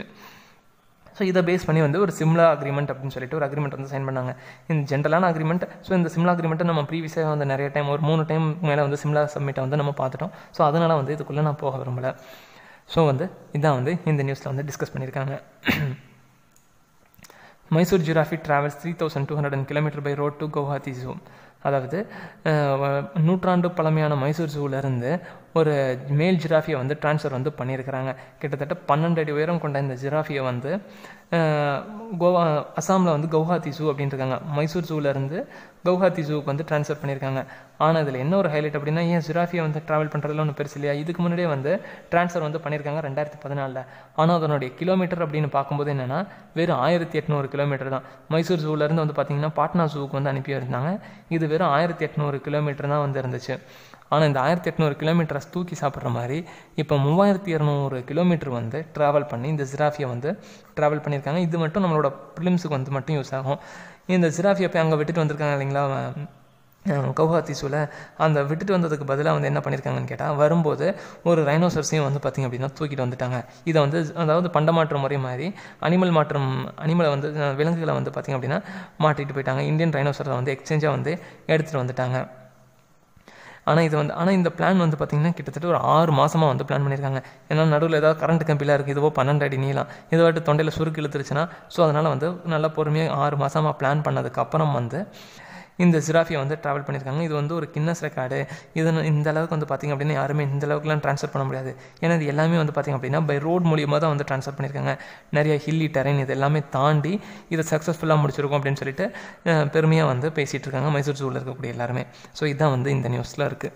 ஸோ இதை பேஸ் பண்ணி வந்து ஒரு சிம்லா அக்ரிமெண்ட் அப்படின்னு சொல்லிட்டு ஒரு அக்ரிமெண்ட் வந்து சைன் பண்ணாங்க இந்த ஜென்ரலான அக்ரிமெண்ட் ஸோ இந்த சிம்லா அக்ரிமெண்ட்டை நம்ம ப்ரீவியஸாக வந்து நிறைய டைம் ஒரு மூணு டைம் மேலே வந்து சிம்லா சப்மிட்டை வந்து நம்ம பார்த்துட்டோம் ஸோ அதனால் வந்து இதுக்குள்ளே நான் போக விரும்பல ஸோ வந்து இதான் வந்து இந்த நியூஸில் வந்து டிஸ்கஸ் பண்ணியிருக்காங்க Mysore giraffe travels three thousand two hundred kilometre by road to Guwahati zoo அதாவது அஹ், நூற்றாண்டு பழமையான மைசூர் ஜூவிலேருந்து ஒரு மேல் ஜிராஃபியை வந்து ட்ரான்ஸ்ஃபர் வந்து பண்ணியிருக்கிறாங்க கிட்டத்தட்ட பன்னெண்டு அடி உயரம் கொண்ட இந்த ஜிராஃபியை வந்து அஹ், கோவா அசாமில் வந்து கவுஹாத்தி ஜூ அப்படின்னு இருக்காங்க மைசூர் ஜூவிலேருந்து கவுஹாத்தி ஜூக்கு வந்து ட்ரான்ஸ்ஃபர் பண்ணியிருக்காங்க ஆனால் இதில் என்ன ஒரு ஹைலைட் அப்படின்னா ஏன் ஜிராஃபியை வந்து ட்ராவல் பண்ணுறதுல ஒன்றும் பெருசு இல்லையா இதுக்கு முன்னாடியே வந்து ட்ரான்ஸ்ஃபர் வந்து பண்ணியிருக்காங்க ரெண்டாயிரத்தி பதினாலில் ஆனால் அதனுடைய கிலோமீட்டர் அப்படின்னு பார்க்கும்போது என்னென்னா வெறும் ஆயிரத்தி எட்நூறு கிலோமீட்டர் தான் மைசூர் ஜூலேருந்து வந்து பார்த்திங்கன்னா பாட்னா ஜூக்கு வந்து அனுப்பி இருந்தாங்க இது வெறும் ஆயிரத்தி எட்நூறு கிலோமீட்டர் தான் வந்து இருந்துச்சு ஆனால் இந்த ஆயிரத்தி எட்நூறு கிலோமீட்டரை தூக்கி சாப்பிட்ற மாதிரி இப்போ மூவாயிரத்தி இரநூறு கிலோமீட்டர் வந்து ட்ராவல் பண்ணி இந்த ஜிராஃபியை வந்து ட்ராவல் பண்ணியிருக்காங்க இது மட்டும் நம்மளோட ப்ரிலிம்ஸுக்கு வந்து மட்டும் யூஸ் ஆகும் இந்த ஜிராஃபியை போய் அங்கே விட்டுட்டு வந்திருக்காங்க இல்லைங்களா கவுஹாத்தி சூல அந்த விட்டுட்டு வந்ததுக்கு பதிலாக வந்து என்ன பண்ணியிருக்காங்கன்னு கேட்டால் வரும்போது ஒரு ரைனோசர்ஸையும் வந்து பார்த்திங்க அப்படின்னா தூக்கிட்டு வந்துட்டாங்க இதை வந்து அதாவது பண்டமாற்று முறை மாதிரி அனிமல் மாற்றம் அனிமலை வந்து விலங்குகளை வந்து பார்த்திங்க அப்படின்னா மாட்டிட்டு போயிட்டாங்க இந்தியன் ரைனோசரை வந்து எக்ஸ்சேஞ்சாக வந்து எடுத்துகிட்டு வந்துட்டாங்க ஆனால் இது வந்து ஆனால் இந்த பிளான் வந்து பார்த்திங்கன்னா கிட்டத்தட்ட ஒரு ஆறு மாதமாக வந்து பிளான் பண்ணியிருக்காங்க ஏன்னா நடுவில் ஏதாவது கரண்ட் கம்பிலாம் இருக்குது இதுவோ பன்னெண்டு அடி நீளம் இது வாட்டு தொண்டையில் சுருக்கு இழுத்துருச்சுன்னா ஸோ அதனால் வந்து நல்லா பொறுமையாக ஆறு மாதமாக பிளான் பண்ணதுக்கப்புறம் வந்து இந்த ஜிராஃபியை வந்து ட்ராவல் பண்ணியிருக்காங்க இது வந்து ஒரு கின்னஸ் ரெக்கார்டு இது இந்த அளவுக்கு வந்து பார்த்திங்க அப்படின்னா யாருமே இந்த அளவுக்குலாம் ட்ரான்ஸ்ஃபர் பண்ண முடியாது ஏன்னா இது எல்லாமே வந்து பார்த்திங்க அப்படின்னா பை ரோட் மூலியமாக தான் வந்து ட்ரான்ஸ்ஃபர் பண்ணியிருக்காங்க நிறைய ஹில்லி டெரைன் இது எல்லாமே தாண்டி இதை சக்ஸஸ்ஃபுல்லாக முடிச்சிருக்கோம் அப்படின்னு சொல்லிட்டு பெருமையாக வந்து பேசிகிட்டு இருக்காங்க மைசூர் ஜூவில் இருக்கக்கூடிய எல்லாருமே ஸோ இதுதான் வந்து இந்த நியூஸில் இருக்குது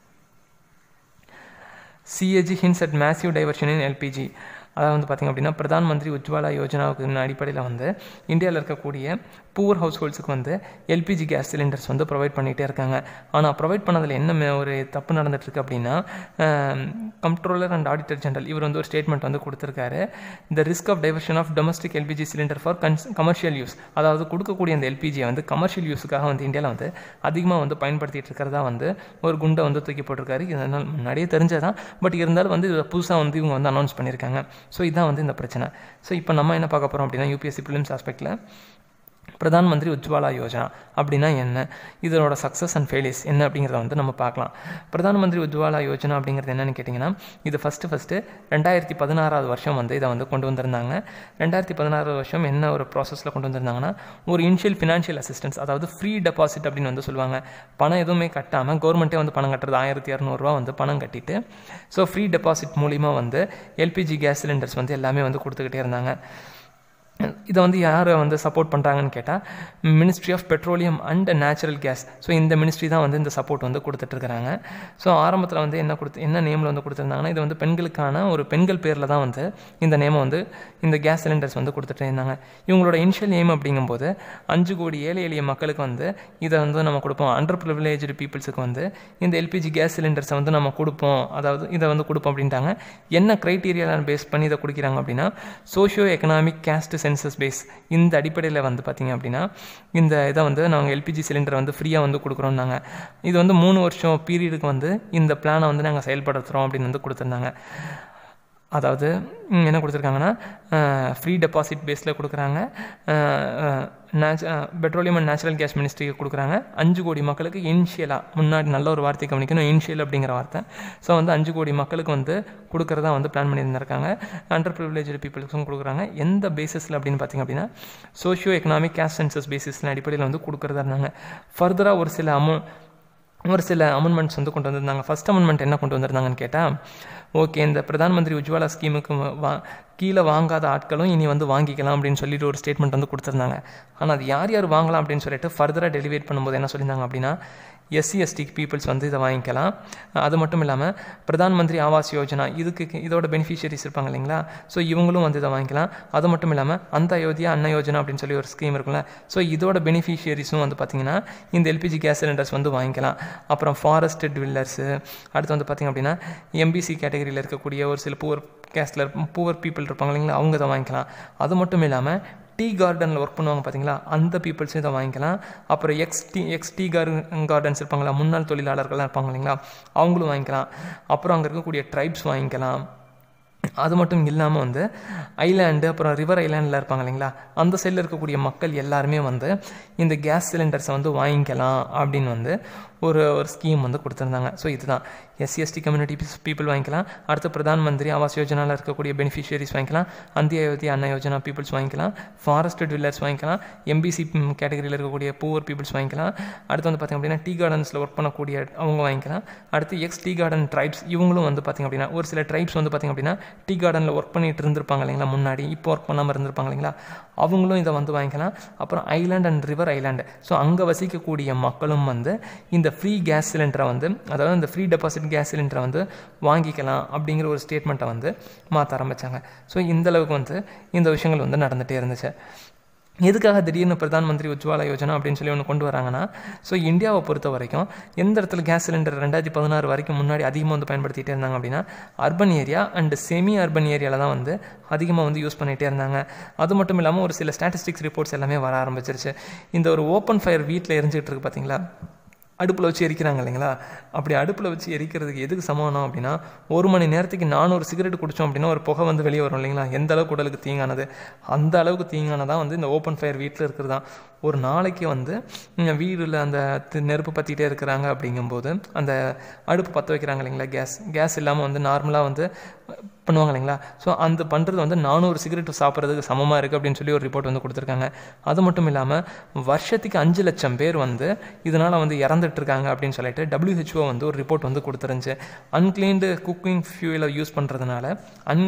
CAG hints at massive diversion in LPG அதாவது வந்து பார்த்திங்க அப்படின்னா பிரதான் மந்திரி உஜ்வாலா யோஜனாவுக்கு அடிப்படையில் வந்து இந்தியாவில் இருக்கக்கூடிய பூர் ஹவுஸ் ஹோல்ஸுக்கு வந்து எல்பிஜி கேஸ் சிலிண்டர்ஸ் வந்து ப்ரொவைட் பண்ணிகிட்டே இருக்காங்க ஆனால் ப்ரொவைட் பண்ணதில் என்ன ஒரு தப்பு நடந்துட்டுருக்கு அப்படின்னா கம்ட்ரோலர் அண்ட் ஆடிட்டர் ஜெனரல் இவர் வந்து ஒரு ஸ்டேட்மெண்ட் வந்து கொடுத்துருக்காரு the risk of diversion of domestic LPG cylinder for கன்ஸ் கமர்ஷியல் யூஸ் அதாவது கொடுக்கக்கூடிய அந்த எல்பிஜியை வந்து கமர்ஷியல் யூஸுக்காக வந்து இந்தியாவில் வந்து அதிகமாக வந்து பயன்படுத்திகிட்டு இருக்கிறதா வந்து ஒரு குண்டை வந்து தூக்கி போட்டிருக்காரு இதனால் முன்னாடியே தெரிஞ்சதான் பட் இருந்தாலும் வந்து இதை புதுசாக வந்து இவங்க வந்து அனௌன்ஸ் பண்ணியிருக்காங்க ஸோ இதான் வந்து இந்த பிரச்சனை ஸோ இப்போ நம்ம என்ன பார்க்க போகிறோம் அப்படின்னா யூபிஎஸ்சி ப்ரிலிம்ஸ் ஆஸ்பெக்டில் பிரதான் மந்திரி உஜ்வாலா யோஜனா அப்படின்னா என்ன இதனோட சக்ஸஸ் அண்ட் ஃபெயிலியர்ஸ் என்ன அப்படிங்கிறத வந்து நம்ம பார்க்கலாம் பிரதான் மந்திரி உஜ்வாலா யோஜனா அப்படிங்கிறது என்னென்னு கேட்டிங்கன்னா இது ஃபஸ்ட்டு ஃபஸ்ட்டு ரெண்டாயிரத்தி பதினாறாவது வருஷம் வந்து இதை வந்து கொண்டு வந்திருந்தாங்க ரெண்டாயிரத்தி பதினாறாவது வருஷம் என்ன ஒரு ப்ராசஸில் கொண்டு வந்திருந்தாங்கன்னா ஒரு இனிஷியல் ஃபினான்ஷியல் அசிஸ்டன்ஸ் அதாவது ஃப்ரீ டெபாசிட் அப்படின்னு வந்து சொல்லுவாங்க பணம் எதுவுமே கட்டாமல் கவர்மெண்ட்டே வந்து பணம் கட்டுறது ஆயிரத்தி இரநூறுவா வந்து பணம் கட்டிட்டு ஸோ ஃப்ரீ டெபாசிட் மூலிமா வந்து எல்பிஜி கேஸ் சிலிண்டர்ஸ் வந்து எல்லாமே வந்து கொடுத்துக்கிட்டே இருந்தாங்க இதை வந்து யாரை வந்து சப்போர்ட் பண்ணுறாங்கன்னு கேட்டால் ministry of petroleum and natural gas so இந்த மினிஸ்ட்ரி தான் வந்து இந்த சப்போர்ட் வந்து கொடுத்துட்ருக்குறாங்க ஸோ ஆரம்பத்தில் வந்து என்ன கொடுத்து என்ன நேமில் வந்து கொடுத்துருந்தாங்கன்னா இது வந்து பெண்களுக்கான ஒரு பெண்கள் பேரில் தான் வந்து இந்த நேமை வந்து இந்த கேஸ் சிலிண்டர்ஸ் வந்து கொடுத்துட்டு இருந்தாங்க இவங்களோட இனிஷியல் நேம் அப்படிங்கும்போது அஞ்சு கோடி ஏழை எளிய மக்களுக்கு வந்து இதை வந்து நம்ம கொடுப்போம் அண்டர் ப்ரிவிலேஜ்டு பீப்புள்ஸுக்கு வந்து இந்த எல்பிஜி கேஸ் சிலிண்டர்ஸை வந்து நம்ம கொடுப்போம் அதாவது இதை வந்து கொடுப்போம் அப்படின்ட்டாங்க என்ன க்ரைட்டீரியாவில் பேஸ் பண்ணி இதை கொடுக்குறாங்க அப்படின்னா socio economic caste census base இந்த அடிப்படையில் வந்து பார்த்திங்க அப்படின்னா இந்த இதை வந்து நாங்கள் எல்பிஜி சிலிண்டர் வந்து ஃப்ரீயாக வந்து கொடுக்குறோம்னாங்க இது வந்து மூணு வருஷம் பீரியடுக்கு வந்து இந்த பிளானை வந்து நாங்கள் செயல்படுத்துகிறோம் அப்படின்னு வந்து கொடுத்துருந்தாங்க அதாவது என்ன கொடுத்துருக்காங்கன்னா ஃப்ரீ டெபாசிட் பேஸில் கொடுக்குறாங்க நேச்ச பெட்ரோலியம் அண்ட் நேச்சுரல் கேஸ் மினிஸ்ட்ரிக்கு கொடுக்குறாங்க அஞ்சு கோடி மக்களுக்கு இனிஷியலாக முன்னாடி நல்ல ஒரு வார்த்தை கவனிக்கணும் இனிஷியல் அப்படிங்கிற வார்த்தை ஸோ வந்து அஞ்சு கோடி மக்களுக்கு வந்து கொடுக்குறதா வந்து பிளான் பண்ணியிருந்திருக்காங்க அண்டர் ப்ரிவிலேஜ் பீப்புளுக்கும் கொடுக்குறாங்க எந்த பேசிஸில் அப்படின்னு பார்த்திங்க அப்படின்னா சோஷியோ எக்கனாமிக் கேஸ் சென்சஸ் பேசிஸில் அடிப்படையில் வந்து கொடுக்குறதா இருந்தாங்க ஃபர்தராக ஒரு சில அமௌ ஒரு சில அமெண்ட்மெண்ட்ஸ் வந்து கொண்டு வந்திருந்தாங்க ஃபஸ்ட் அமெண்ட்மெண்ட் என்ன கொண்டு வந்திருந்தாங்கன்னு கேட்டால் ஓகே இந்த பிரதான் மந்திரி உஜ்வாலா ஸ்கீமுக்கு வா கீழே வாங்காத ஆட்களும் இனி வந்து வாங்கிக்கலாம் அப்படின்னு சொல்லிட்டு ஒரு ஸ்டேட்மெண்ட் வந்து கொடுத்துருந்தாங்க ஆனால் அது யார் யார் வாங்கலாம் அப்படின்னு சொல்லிட்டு ஃபர்தராக டெலிவேட் பண்ணும்போது என்ன சொல்லியிருந்தாங்க அப்படின்னா எஸ்சி எஸ்டி பீப்புள்ஸ் வந்து இதை வாங்கிக்கலாம் அது மட்டும் இல்லாமல் பிரதான் மந்திரி ஆவாஸ் யோஜனா இதுக்கு இதோட பெனிஃபிஷியரிஸ் இருப்பாங்க இல்லைங்களா ஸோ இவங்களும் வந்து இதை வாங்கிக்கலாம் அது மட்டும் இல்லாமல் அந்த அயோத்தியா அன்ன யோஜனா அப்படின்னு சொல்லி ஒரு ஸ்கீம் இருக்குல்ல ஸோ இதோட பெனிஃபிஷியரிஸும் வந்து பார்த்திங்கன்னா இந்த எல்பிஜி கேஸ் சிலிண்டர்ஸ் வந்து வாங்கிக்கலாம் அப்புறம் ஃபாரஸ்ட் ட்வில்லர்ஸு அடுத்து வந்து பார்த்திங்க அப்படின்னா எம்பிசி கேட்டகரியில் இருக்கக்கூடிய ஒரு சில பூவர் கேஸ்டில் பூவர் பீப்புள் இருப்பாங்க இல்லைங்களா அவங்க இதை வாங்கிக்கலாம் அது மட்டும் இல்லாமல் டீ கார்டனில் ஒர்க் பண்ணுவாங்க பார்த்தீங்களா அந்த பீப்புள்ஸும் இதை வாங்கிக்கலாம் அப்புறம் ex tea ex tea garden gardens இருப்பாங்களா முன்னாள் தொழிலாளர்கள்லாம் இருப்பாங்க இல்லைங்களா அவங்களும் வாங்கிக்கலாம் அப்புறம் அங்கே இருக்கக்கூடிய ட்ரைப்ஸ் வாங்கிக்கலாம் அது மட்டும் இல்லாமல் வந்து ஐலாண்டு அப்புறம் ரிவர் ஐலாண்டில் இருப்பாங்க இல்லைங்களா அந்த சைடில் இருக்கக்கூடிய மக்கள் எல்லாருமே வந்து இந்த கேஸ் சிலிண்டர்ஸை வந்து வாங்கிக்கலாம் அப்படின்னு வந்து ஒரு ஒரு ஸ்கீம் வந்து கொடுத்துருந்தாங்க ஸோ இதுதான் எஸ்சி எஸ்டி கம்யூனிட்டி பீப்புள் வாங்கிக்கலாம் அடுத்து பிரதான் மந்திரி ஆவாஸ் யோஜனாவில் இருக்கக்கூடிய பெனிஃபிஷியரிஸ் வாங்கிக்கலாம் அந்திய யோதி அன்ன யோஜனா பீப்புள்ஸ் வாங்கிக்கலாம் ஃபாரஸ்ட் ட்வில்லர்ஸ் வாங்கிக்கலாம் எம்பிசி கேட்டகரியில் இருக்கக்கூடிய பூவர் பீப்புள்ஸ் வாங்கிக்கலாம் அடுத்து வந்து பார்த்திங்க அப்படின்னா டீ கார்டன்ஸில் ஒர்க் பண்ணக்கூடிய அவங்க வாங்கிக்கலாம் அடுத்து எக்ஸ் டீ கார்டன் ட்ரைப்ஸ் இவங்களும் வந்து பார்த்திங்க அப்படின்னா ஒரு சில ட்ரைப்ஸ் வந்து பார்த்திங்க அப்படின்னா டீ கார்டனில் ஒர்க் பண்ணிட்டு இருந்திருப்பாங்க இல்லைங்களா முன்னாடி இப்போ ஒர்க் பண்ணாமல் இருந்திருப்பாங்க இல்லைங்களா அவங்களும் இதை வந்து வாங்கிக்கலாம் அப்புறம் island and river island so அங்கே வசிக்கக்கூடிய மக்களும் வந்து இந்த ஃப்ரீ கேஸ் சிலிண்டரை வந்து அதாவது இந்த ஃப்ரீ டெபாசிட் கேஸ் சிலிண்டரை வந்து வாங்கிக்கலாம் அப்படிங்கிற ஒரு ஸ்டேட்மெண்ட்டை வந்து மாற்ற ஆரம்பித்தாங்க ஸோ இந்தளவுக்கு வந்து இந்த விஷயங்கள் வந்து நடந்துகிட்டே இருந்துச்சு எதுக்காக திடீர்னு பிரதான் மந்திரி உஜ்வாலா யோஜனா அப்படின்னு சொல்லி ஒன்று கொண்டு வராங்கன்னா ஸோ இந்தியாவை பொறுத்த வரைக்கும் எந்த இடத்துல கேஸ் சிலிண்டர் ரெண்டாயிரத்தி பதினாறு வரைக்கும் முன்னாடி அதிகமாக வந்து பயன்படுத்திகிட்டே இருந்தாங்க அப்படின்னா urban area and semi urban ஏரியாவில் தான் வந்து அதிகமாக வந்து யூஸ் பண்ணிகிட்டே இருந்தாங்க அது மட்டும் இல்லாமல் ஒரு சில ஸ்டாட்டிஸ்டிக்ஸ் ரிப்போர்ட்ஸ் எல்லாமே வர ஆரம்பிச்சிருச்சு இந்த ஒரு ஓப்பன் ஃபயர் வீட்டில் எரிஞ்சிட்டு இருக்கு பார்த்தீங்களா அடுப்பில் வச்சு எரிக்கிறாங்க இல்லைங்களா அப்படி அடுப்பில் வச்சு எரிக்கிறதுக்கு எதுக்கு சமானம் அப்படின்னா ஒரு மணி நேரத்துக்கு நானூறு சிகரெட் குடித்தோம் அப்படின்னா ஒரு புகை வந்து வெளியே வரும் இல்லைங்களா எந்த அளவுக்கு உடலுக்கு தீங்கானது அந்த அளவுக்கு தீங்கானதான் வந்து இந்த ஓப்பன் ஃபயர் வீட்டில் இருக்கிறது தான் ஒரு நாளைக்கு வந்து வீடில் அந்த நெருப்பு பற்றிட்டே இருக்கிறாங்க அப்படிங்கும்போது அந்த அடுப்பு பற்ற வைக்கிறாங்க இல்லைங்களா கேஸ் கேஸ் இல்லாமல் வந்து நார்மலாக வந்து பண்ணுவாங்க இல்லைங்களா ஸோ அந்த பண்ணுறது வந்து நானூறு சிகரெட் சாப்பிட்றதுக்கு சமமாக இருக்குது அப்படின்னு சொல்லி ஒரு ரிப்போர்ட் வந்து கொடுத்துருக்காங்க அது மட்டும் இல்லாமல் வருஷத்துக்கு அஞ்சு லட்சம் பேர் வந்து இதனால் வந்து இறந்துட்டு இருக்காங்க அப்படின்னு சொல்லிட்டு டபிள்யூஹெச்ஓ வந்து ஒரு ரிப்போர்ட் வந்து கொடுத்துருந்துச்சு அன்கிளீன்டு குக்கிங் ஃபியூலை யூஸ் பண்ணுறதுனால அன்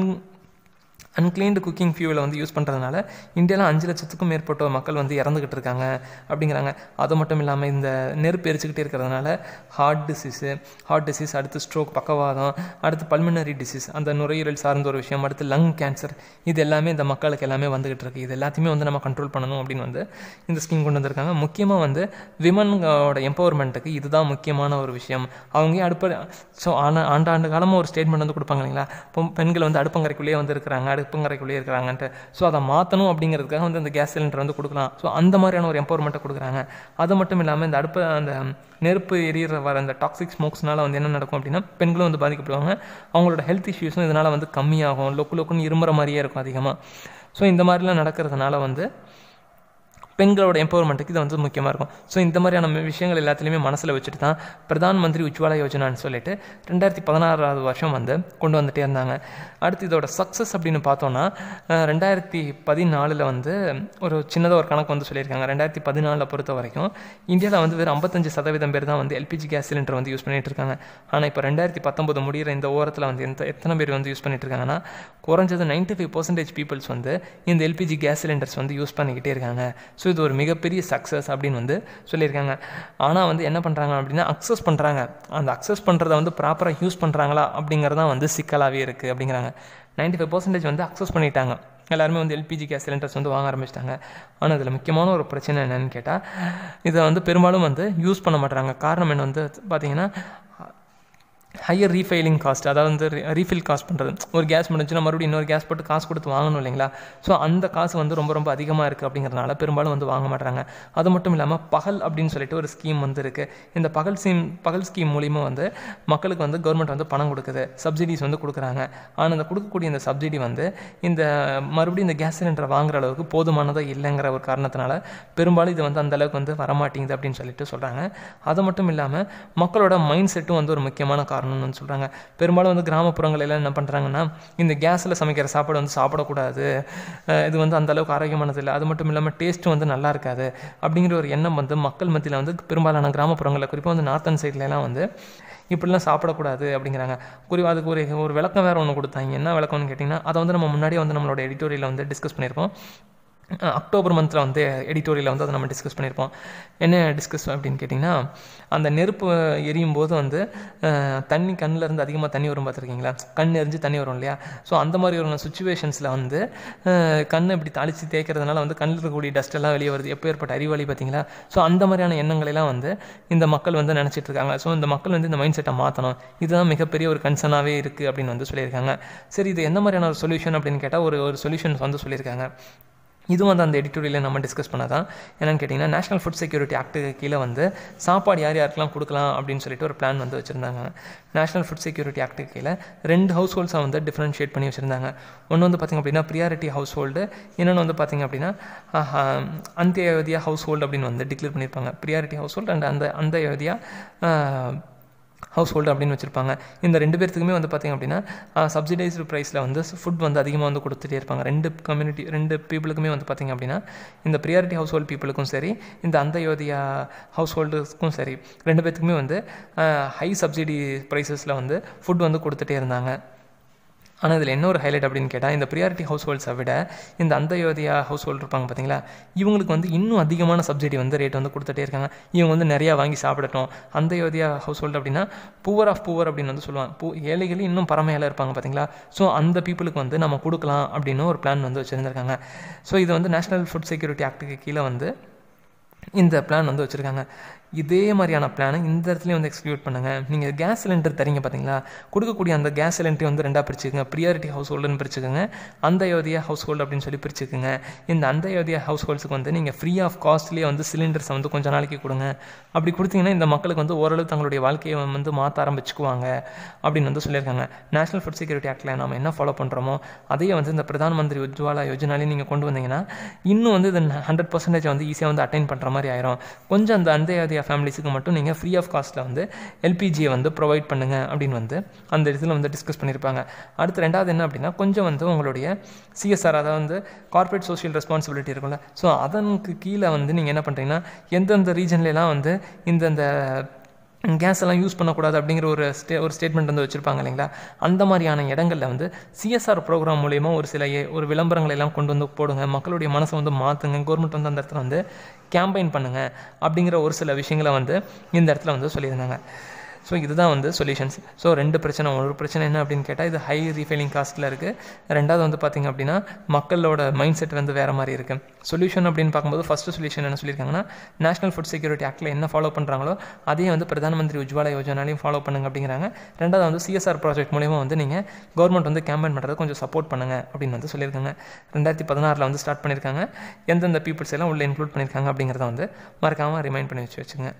அன்கிளீன்டு குக்கிங் ஃபியூவில் வந்து யூஸ் பண்ணுறதுனால இந்தியாவில் அஞ்சு லட்சத்துக்கும் மேற்பட்ட மக்கள் வந்து இறந்துக்கிட்டு இருக்காங்க அப்படிங்கிறாங்க அது மட்டும் இல்லாமல் இந்த நெருப்பு எரிச்சுக்கிட்டே இருக்கிறதுனால ஹார்ட் டிசீஸு ஹார்ட் டிசீஸ் அடுத்து ஸ்ட்ரோக் பக்கவாதம் அடுத்து பல்மினரி டிசீஸ் அந்த நுரையீரல் சார்ந்த ஒரு விஷயம் அடுத்து லங் கேன்சர் இது எல்லாமே இந்த மக்களுக்கு எல்லாமே வந்துகிட்டு இருக்கு இது எல்லாத்தையுமே வந்து நம்ம கண்ட்ரோல் பண்ணணும் அப்படின்னு வந்து இந்த ஸ்கீம் கொண்டு வந்திருக்காங்க முக்கியமாக வந்து விமனோட எம்பவர்மெண்ட்டுக்கு இதுதான் முக்கியமான ஒரு விஷயம் அவங்க அடுப்ப ஸோ ஆன ஆண்டாண்டு காலமாக ஒரு ஸ்டேட்மெண்ட் வந்து கொடுப்பாங்க இல்லைங்களா இப்போ பெண்கள் வந்து அடுப்பங்கரைக்குள்ளேயே வந்து இருக்கிறாங்க அடுப்பங்கரைக்குள்ளேயே இருக்கிறாங்கன்ட்டு ஸோ அதை மாற்றணும் அப்படிங்கிறதுக்காக வந்து அந்த கேஸ் சிலிண்டர் வந்து கொடுக்கலாம் ஸோ அந்த மாதிரியான ஒரு எம்பவர்மெண்ட்டை கொடுக்குறாங்க அது மட்டும் இல்லாமல் இந்த அடுப்பு அந்த நெருப்பு எரியிற வர அந்த டாக்ஸிக் ஸ்மோக்ஸ்னால வந்து என்ன நடக்கும் அப்படின்னா பெண்களும் வந்து பாதிக்கப்படுவாங்க அவங்களோட ஹெல்த் இஷ்யூஸும் இதனால் வந்து கம்மியாகும் லொக்கு லொக்குன்னு இருமுற மாதிரியே இருக்கும் அதிகமாக ஸோ இந்த மாதிரிலாம் நடக்கிறதுனால வந்து பெண்களோட எம்பவர்மெண்ட்டுக்கு இது வந்து முக்கியமாக இருக்கும் ஸோ இந்த மாதிரியான விஷயங்கள் எல்லாத்துலேயுமே மனசில் வச்சுட்டு தான் பிரதான் மந்திரி உஜ்வாலா யோஜனான்னு சொல்லிட்டு ரெண்டாயிரத்தி பதினாறாவது வருஷம் வந்து கொண்டு வந்துட்டே இருந்தாங்க அடுத்து இதோட சக்ஸஸ் அப்படின்னு பார்த்தோன்னா ரெண்டாயிரத்தி பதினாலில் வந்து ஒரு சின்னதாக ஒரு கணக்கு வந்து சொல்லியிருக்காங்க ரெண்டாயிரத்தி பதினாலில் பொறுத்த வரைக்கும் இந்தியாவில் வந்து வெறும் ஐம்பத்தஞ்சு சதவீதம் பேர் தான் வந்து எல்பிஜி கேஸ் சிலிண்டர் வந்து யூஸ் பண்ணிட்டு இருக்காங்க ஆனால் இப்போ ரெண்டாயிரத்தி பத்தொம்பது முடிகிற இந்த ஓரத்தில் வந்து எந்த எத்தனை பேர் வந்து யூஸ் பண்ணிட்டு இருக்காங்கன்னா குறைஞ்சது நைன்டி ஃபைவ் பர்சன்டேஜ் பீப்புள்ஸ் வந்து இந்த எல்பிஜி கேஸ் சிலிண்டர்ஸ் வந்து யூஸ் பண்ணிக்கிட்டே இருக்காங்க ஸோ இது ஒரு மிகப்பெரிய சக்ஸஸ் அப்படின்னு வந்து சொல்லியிருக்காங்க ஆனால் வந்து என்ன பண்ணுறாங்க அப்படின்னா அக்சஸ் பண்ணுறாங்க அந்த அக்சஸ் பண்ணுறத வந்து ப்ராப்பராக யூஸ் பண்ணுறாங்களா அப்படிங்கிறதான் வந்து சிக்கலாகவே இருக்குது அப்படிங்கிறாங்க நைன்டி ஃபைவ் பர்சன்டேஜ் வந்து அக்சஸ் பண்ணிட்டாங்க எல்லாருமே வந்து எல்பிஜி கேஸ் சிலிண்டர்ஸ் வந்து வாங்க ஆரம்பிச்சிட்டாங்க ஆனால் இதில் முக்கியமான ஒரு பிரச்சனை என்னன்னு கேட்டால் இதை வந்து பெரும்பாலும் வந்து யூஸ் பண்ண மாட்டுறாங்க காரணம் என்ன வந்து பார்த்தீங்கன்னா ஹையர் ரீஃபைலிங் காஸ்ட் அதாவது வந்து ரீஃபில் காஸ்ட் பண்ணுறது ஒரு கேஸ் முடிஞ்சுன்னா மறுபடியும் இன்னொரு கேஸ் போட்டு காசு கொடுத்து வாங்கணும் இல்லைங்களா ஸோ அந்த காசு வந்து ரொம்ப ரொம்ப அதிகமாக இருக்குது அப்படிங்கிறதுனால பெரும்பாலும் வந்து வாங்க மாட்டாங்க அது மட்டும் இல்லாமல் பகல் அப்படின்னு சொல்லிட்டு ஒரு ஸ்கீம் வந்து இருக்குது இந்த பகல் ஸ்கீம் பகல் ஸ்கீம் மூலிமா வந்து மக்களுக்கு வந்து கவர்மெண்ட் வந்து பணம் கொடுக்குது சப்சிடிஸ் வந்து கொடுக்குறாங்க ஆனால் இந்த கொடுக்கக்கூடிய இந்த சப்சிடி வந்து இந்த மறுபடியும் இந்த கேஸ் சிலிண்டரை வாங்குற அளவுக்கு போதுமானதாக இல்லைங்கிற ஒரு காரணத்தினால பெரும்பாலும் இது வந்து அந்த அளவுக்கு வந்து வரமாட்டேங்குது அப்படின்னு சொல்லிட்டு சொல்கிறாங்க அது மட்டும் இல்லாமல் மக்களோட மைண்ட் செட்டும் வந்து ஒரு முக்கியமான காரணம் காரணம்னு சொல்கிறாங்க பெரும்பாலும் வந்து கிராமப்புறங்கள் எல்லாம் என்ன பண்ணுறாங்கன்னா இந்த கேஸில் சமைக்கிற சாப்பாடு வந்து சாப்பிடக்கூடாது இது வந்து அந்த அளவுக்கு ஆரோக்கியமானது இல்லை அது மட்டும் இல்லாமல் டேஸ்ட்டும் வந்து நல்லா இருக்காது அப்படிங்கிற ஒரு எண்ணம் வந்து மக்கள் மத்தியில் வந்து பெரும்பாலான கிராமப்புறங்களில் குறிப்பாக வந்து நார்த்தன் சைட்லலாம் வந்து இப்படிலாம் சாப்பிடக்கூடாது அப்படிங்கிறாங்க குறிப்பாக அதுக்கு ஒரு ஒரு விளக்கம் வேறு ஒன்று கொடுத்தாங்க என்ன விளக்கம்னு கேட்டிங்கன்னா அதை வந்து நம்ம முன்னாடியே வந்து நம்மளோட எடிட்டோரியலில் வந்து டிஸ்கஸ் பண்ணியிருப்போம் அக்டோபர் மந்தில் வந்து எடிட்டோரியலில் வந்து அதை நம்ம டிஸ்கஸ் பண்ணியிருப்போம் என்ன டிஸ்கஸ் அப்படின்னு கேட்டிங்கன்னா அந்த நெருப்பு எரியும் போது வந்து தண்ணி கண்ணில் இருந்து அதிகமாக தண்ணி வரும் பார்த்துருக்கீங்களா கண் எரிஞ்சு தண்ணி வரும் இல்லையா ஸோ அந்த மாதிரி ஒரு சுச்சுவேஷன்ஸில் வந்து கண்ணை இப்படி தாளித்து தேய்க்கிறதுனால வந்து கண்ணில் இருக்கக்கூடிய டஸ்ட் எல்லாம் வெளியே வருது எப்போ ஏற்பட்ட அறிவாளி பார்த்தீங்களா ஸோ அந்த மாதிரியான எண்ணங்களெல்லாம் வந்து இந்த மக்கள் வந்து நினச்சிட்டு இருக்காங்க ஸோ இந்த மக்கள் வந்து இந்த மைண்ட் செட்டை மாற்றணும் இதுதான் மிகப்பெரிய ஒரு கன்சர்னாகவே இருக்குது அப்படின்னு வந்து சொல்லியிருக்காங்க சரி இது என்ன மாதிரியான ஒரு சொல்யூஷன் அப்படின்னு கேட்டால் ஒரு ஒரு சொல்யூஷன்ஸ் வந்து சொல்லியிருக்காங்க இதுவும் வந்து அந்த எடிட்டோரியலில் நம்ம டிஸ்கஸ் பண்ணாதான் என்னென்னு கேட்டிங்கன்னா நேஷனல் ஃபுட் செக்யூரிட்டி ஆக்ட்டுக்கு கீழே வந்து சாப்பாடு யார் யாருக்கெல்லாம் கொடுக்கலாம் அப்படின்னு சொல்லிட்டு ஒரு பிளான் வந்து வச்சுருந்தாங்க நேஷனல் ஃபுட் செக்யூரிட்டி ஆக்ட்டுக்கு கீழே ரெண்டு ஹவுஸ் ஹோல்ஸாக வந்து டிஃப்ரென்ஷியேட் பண்ணி வச்சுருந்தாங்க ஒன்று வந்து பார்த்திங்க அப்படின்னா ப்ரியாரிட்டி ஹவுஸ் ஹோல்டு இன்னொன்று வந்து பார்த்திங்க அப்படின்னா அந்தியோதியா ஹவுஸ் ஹோல்டு அப்படின்னு வந்து டிக்ளேர் பண்ணியிருப்பாங்க ப்ரியாரிட்டி ஹவுஸ் ஹோல்டு அண்ட் அந்த அந்த யோதியா ஹவுஸ் ஹோல்டு அப்படின்னு வச்சுருப்பாங்க இந்த ரெண்டு பேர்த்துக்குமே வந்து பார்த்திங்க அப்படின்னா சப்சிடைஸ்டு ப்ரைஸில் வந்து ஃபுட் வந்து அதிகமாக வந்து கொடுத்துட்டே இருப்பாங்க ரெண்டு கம்யூனிட்டி ரெண்டு பீப்புளுக்குமே வந்து பார்த்திங்க அப்படின்னா இந்த ப்ரியாரிட்டி ஹவுஸ் ஹோல்டு பீப்புளுக்கும் சரி இந்த அந்தயோதியா ஹவுஸ் ஹோல்டுக்கும் சரி ரெண்டு பேர்த்துக்குமே வந்து ஹை சப்சிடி ப்ரைஸஸில் வந்து ஃபுட் வந்து கொடுத்துட்டே இருந்தாங்க ஆனால் இதில் என்ன ஒரு ஹைலைட் அப்படின்னு கேட்டால் இந்த ப்ரியாரிட்டி ஹவுஸ் ஹோல்ட்ஸை விட இந்த அந்தயோதியா ஹவுஸ் ஹோல்டு இருப்பாங்க பார்த்தீங்களா இவங்களுக்கு வந்து இன்னும் அதிகமான சப்சிடி வந்து ரேட் வந்து கொடுத்துட்டே இருக்காங்க இவங்க வந்து நிறையா வாங்கி சாப்பிடட்டும் அந்தயோதியா ஹவுஸ் ஹோல்டு அப்படின்னா பூவர் ஆஃப் பூவர் அப்படின்னு வந்து சொல்லுவாங்க பூ ஏழைகள் இன்னும் பரமையால் இருப்பாங்க பார்த்தீங்களா ஸோ அந்த பீப்புளுக்கு வந்து நம்ம கொடுக்கலாம் அப்படின்னு ஒரு பிளான் வந்து வச்சுருந்துருக்காங்க ஸோ இது வந்து நேஷனல் ஃபுட் செக்யூரிட்டி ஆக்டுக்கு கீழே வந்து இந்த பிளான் வந்து வச்சுருக்காங்க இதே மாதிரியான பிளானை இந்த இடத்துலையும் வந்து எக்ஸிக்யூட் பண்ணுங்கள் நீங்கள் கேஸ் சிலிண்டர் தரீங்க பார்த்தீங்களா கொடுக்கக்கூடிய அந்த கேஸ் சிலிண்டரை வந்து ரெண்டாக பிரிச்சுக்கோங்க ப்ரியாரிட்டி ஹவுஸ் ஹோல்டுன்னு பிரிச்சுக்கோங்க அந்த யோதியா ஹவுஸ் ஹோல்டு அப்படின்னு சொல்லி பிரிச்சுக்கோங்க இந்த அந்த யோதியா ஹவுஸ் ஹோல்ட்ஸுக்கு வந்து நீங்கள் ஃப்ரீ ஆஃப் காஸ்ட்லேயே வந்து சிலிண்டர்ஸை வந்து கொஞ்சம் நாளைக்கு கொடுங்க அப்படி கொடுத்தீங்கன்னா இந்த மக்களுக்கு வந்து ஓரளவு தங்களுடைய வாழ்க்கையை வந்து மாற்ற ஆரம்பிச்சுக்குவாங்க அப்படின்னு வந்து சொல்லியிருக்காங்க நேஷனல் ஃபுட் செக்யூரிட்டி ஆக்டில் நம்ம என்ன ஃபாலோ பண்ணுறோமோ அதையே வந்து இந்த பிரதான் மந்திரி உஜ்வாலா யோஜனாலே நீங்கள் கொண்டு வந்தீங்கன்னா இன்னும் வந்து இது ஹண்ட்ரட் பர்சன்டேஜ் வந்து ஈஸியாக வந்து அட்டைன் பண்ணுற மாதிரி ஆயிரும் கொஞ்சம் அந்த அந்த யோதியா ஃபேமிலிஸுக்கு மட்டும் நீங்கள் ஃப்ரீ ஆஃப் காஸ்ட்டில் வந்து எல்பிஜியை வந்து ப்ரொவைட் பண்ணுங்கள் அப்படின்னு வந்து அந்த இடத்துல வந்து டிஸ்கஸ் பண்ணியிருப்பாங்க அடுத்து ரெண்டாவது என்ன அப்படின்னா கொஞ்சம் வந்து உங்களுடைய சிஎஸ்ஆர் அதாவது வந்து கார்ப்பரேட் சோஷியல் ரெஸ்பான்சிபிலிட்டி இருக்கும்ல ஸோ அதனுக்கு கீழே வந்து நீங்கள் என்ன பண்ணுறீங்கன்னா எந்தெந்த ரீஜன்லலாம் வந்து இந்தந்த கேஸ் எல்லாம் யூஸ் பண்ணக்கூடாது அப்படிங்கிற ஒரு ஸ்டே ஒரு ஸ்டேட்மெண்ட் வந்து வச்சுருப்பாங்க இல்லைங்களா அந்த மாதிரியான இடங்களில் வந்து சிஎஸ்ஆர் ப்ரோக்ராம் மூலயமா ஒரு சில ஏ- ஒரு விளம்பரங்களை எல்லாம் கொண்டு வந்து போடுங்க மக்களுடைய மனசை வந்து மாற்றுங்க கவர்மெண்ட் வந்து அந்த இடத்துல வந்து கேம்பெயின் பண்ணுங்கள் அப்படிங்கிற ஒரு சில விஷயங்களை வந்து இந்த இடத்துல வந்து சொல்லியிருந்தாங்க ஸோ இதுதான் வந்து சொல்யூஷன்ஸ் ஸோ ரெண்டு பிரச்சனை ஒரு பிரச்சனை என்ன அப்படின்னு கேட்டால் இது ஹை ரீஃபைலிங் காஸ்ட்டில் இருக்குது ரெண்டாவது வந்து பார்த்திங்க அப்படின்னா மக்களோட மைண்ட் செட் வந்து வேறு மாதிரி இருக்குது சொல்யூஷன் அப்படின்னு பார்க்கும்போது ஃபஸ்ட்டு சொல்யூஷன் என்ன சொல்லியிருக்காங்கன்னா நேஷனல் ஃபுட் செக்யூரிட்டி ஆக்டில் என்ன ஃபாலோ பண்ணுறாங்களோ அதையே வந்து பிரதான் மந்திரி உஜ்வாலா யோஜனாலையும் ஃபாலோ பண்ணுங்க அப்படிங்கிறாங்க ரெண்டாவது வந்து சிஎஸ்ஆர் ப்ராஜெக்ட் மூலியமாக வந்து நீங்கள் கவர்மெண்ட் வந்து கேம்பெயின் பண்ணுறது கொஞ்சம் சப்போர்ட் பண்ணுங்க அப்படின்னு வந்து சொல்லியிருக்காங்க ரெண்டாயிரத்தி பதினாறில் வந்து ஸ்டார்ட் பண்ணியிருக்காங்க எந்தெந்த பீப்புள்ஸ் எல்லாம் உள்ள இன்க்ளூட் பண்ணியிருக்காங்க அப்படிங்கிறத வந்து மறக்காமல் ரிமைண்ட் பண்ணி வச்சு வச்சுங்க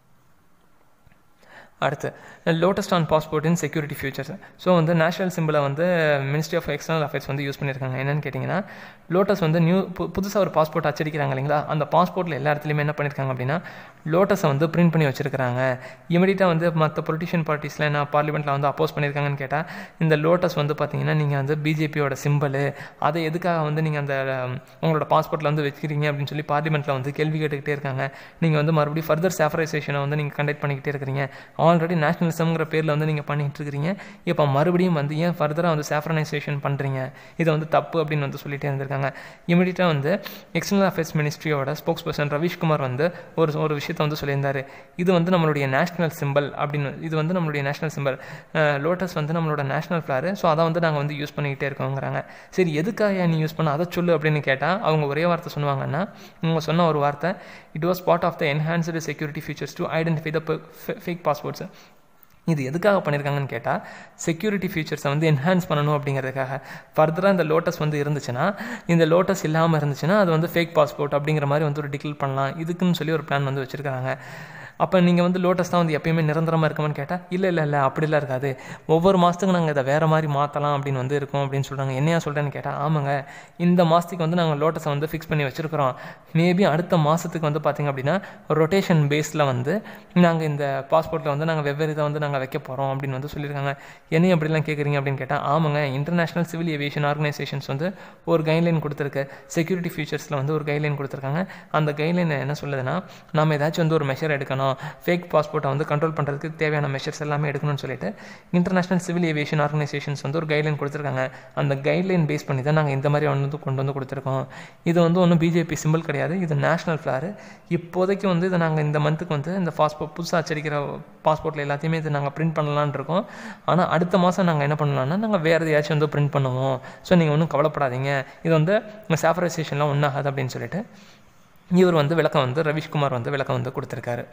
அடுத்து lotus on passport in security features so வந்து நேஷனல் சிம்பிளை வந்து மினிஸ்ட்ரி ஆஃப் எக்ஸ்டர்னல் அஃபேர்ஸ் வந்து யூஸ் பண்ணியிருக்காங்க என்னன்னு கேட்டிங்கன்னா லோட்டஸ் வந்து நியூ பு புதுசாக ஒரு பாஸ்போர்ட் அச்சடிக்கிறாங்க இல்லைங்களா அந்த பாஸ்போர்ட்டில் எல்லா இடத்துலையுமே என்ன பண்ணியிருக்காங்க அப்படின்னா லோட்டஸை வந்து பிரிண்ட் பண்ணி வச்சிருக்காங்க இமீடியட்டாக வந்து மற்ற பொலிட்டிஷியன் பார்ட்டிஸில் என்ன பார்லிமெண்ட்டில் வந்து அப்போஸ் பண்ணியிருக்காங்கன்னு கேட்டால் இந்த லோட்டஸ் வந்து பார்த்தீங்கன்னா நீங்கள் வந்து பிஜேபியோட சிம்பிள் அதை எதுக்காக வந்து நீங்கள் அந்த um, உங்களோட பாஸ்போர்ட்டில் வந்து வச்சுக்கிறீங்க அப்படின்னு சொல்லி பார்லிமெண்ட்டில் வந்து கேள்வி கேட்டுக்கிட்டே இருக்காங்க நீங்கள் வந்து மறுபடியும் ஃபர்தர் சாஃபரைசேஷனை வந்து நீங்கள் கண்டக்ட் பண்ணிக்கிட்டே இருக்கிறீங்க ஆல்ரெடி நேஷனலிசம்ங்கிற பேரில் வந்து நீங்கள் பண்ணிகிட்டு இருக்கிறீங்க இப்போ மறுபடியும் வந்து ஏன் ஃபர்தராக வந்து சாஃப்ரனைசேஷன் பண்ணுறீங்க இதை வந்து தப்பு அப்படின்னு வந்து சொல்லிட்டே இருந்திருக்காங்க இமீடியட்டாக வந்து external affairs மினிஸ்ட்ரியோட spokes person Raveesh Kumar வந்து ஒரு ஒரு விஷயத்தை வந்து சொல்லியிருந்தார் இது வந்து நம்மளுடைய நேஷனல் சிம்பிள் அப்படின்னு இது வந்து நம்மளுடைய நேஷனல் சிம்பிள் லோட்டஸ் வந்து நம்மளோட நேஷனல் ஃப்ளாரு ஸோ அதை வந்து நாங்கள் வந்து யூஸ் பண்ணிக்கிட்டே இருக்கோங்கிறாங்க சரி எதுக்காக நீ யூஸ் பண்ண அதை சொல்லு அப்படின்னு கேட்டால் அவங்க ஒரே வார்த்தை சொன்னாங்கன்னா இவங்க சொன்ன ஒரு வார்த்தை it was part of the enhanced security features to identify the fake passports இது எதுக்காக பண்ணியிருக்காங்கன்னு கேட்டால் செக்யூரிட்டி ஃபீச்சர்ஸை வந்து என்ஹான்ஸ் பண்ணணும் அப்படிங்கிறதுக்காக ஃபர்தராக இந்த லோட்டஸ் வந்து இருந்துச்சுன்னா இந்த லோட்டஸ் இல்லாமல் இருந்துச்சுன்னா அது வந்து ஃபேக் பாஸ்போர்ட் அப்படிங்கிற மாதிரி வந்து ஒரு டிக்ளேர் பண்ணலாம் இதுக்குன்னு சொல்லி ஒரு பிளான் வந்து வச்சுருக்காங்க அப்போ நீங்கள் வந்து லோட்டஸ் தான் வந்து எப்பயுமே நிரந்தரமாக இருக்குமான்னு கேட்டால் இல்லை இல்லை இல்லை அப்படிலாம் இருக்காது ஒவ்வொரு மாதத்துக்கு நாங்கள் இதை வேறு மாதிரி மாற்றலாம் அப்படின்னு வந்து இருக்கோம் அப்படின்னு சொல்கிறாங்க என்னையா சொல்கிறேன்னு கேட்டால் ஆமாங்க இந்த மாதத்துக்கு வந்து நாங்கள் லோட்டஸை வந்து ஃபிக்ஸ் பண்ணி வச்சுருக்கிறோம் மேபி அடுத்த மாதத்துக்கு வந்து பார்த்திங்க அப்படின்னா ரொட்டேஷன் பேஸில் வந்து நாங்கள் இந்த பாஸ்போர்ட்டில் வந்து நாங்கள் வெவ்வேறு இதை வந்து நாங்கள் வைக்க போகிறோம் அப்படின்னு வந்து சொல்லியிருக்காங்க என்னையும் அப்படிலாம் கேட்குறீங்க அப்படின்னு கேட்டால் ஆமாங்க இன்டர்நேஷனல் சிவில் ஏவியேஷன் ஆர்கனைசேஷன்ஸ் வந்து ஒரு கைட்லைன் கொடுத்துருக்கு செக்யூரிட்டி ஃபீச்சர்ஸில் வந்து ஒரு கைட்லைன் கொடுத்துருக்காங்க அந்த கைட்லைன் என்ன சொல்லுதுன்னா நம்ம ஏதாச்சும் வந்து ஒரு மெஷர் எடுக்கணும் ஃபேக் பாஸ்போர்ட்டை வந்து கண்ட்ரோல் பண்ணுறதுக்கு தேவையான மெஷர்ஸ் எல்லாமே எடுக்கணும்னு சொல்லிட்டு இன்டர்நேஷனல் சிவில் ஏவியேஷன் ஆர்கனைசேஷன்ஸ் வந்து ஒரு கைட்லைன் கொடுத்துருக்காங்க அந்த கைட்லைன் பேஸ் பண்ணி தான் நாங்கள் இந்த மாதிரி வந்து கொண்டு வந்து கொடுத்துருக்கோம் இது வந்து ஒன்றும் பிஜேபி சிம்பிள் கிடையாது இது நேஷனல் ஃப்ளாரு இப்போதைக்கு வந்து இதை நாங்கள் இந்த மந்த்துக்கு வந்து இந்த பாஸ்போர்ட் புதுசாக அச்சடிக்கிற பாஸ்போர்ட்டில் எல்லாத்தையுமே இது நாங்கள் பிரிண்ட் பண்ணலான்னு இருக்கோம் ஆனால் அடுத்த மாதம் நாங்கள் என்ன பண்ணலாம்னா நாங்கள் வேறு எதையாச்சும் வந்து பிரிண்ட் பண்ணுவோம் ஸோ நீங்கள் ஒன்றும் கவலைப்படாதீங்க இது வந்து சாஃபரைசேஷன்லாம் ஒன்றாகாது அப்படின்னு சொல்லிட்டு இவர் வந்து விளக்கம் வந்து ரவிஷ்குமார் வந்து விளக்கம் வந்து கொடுத்துருக்காரு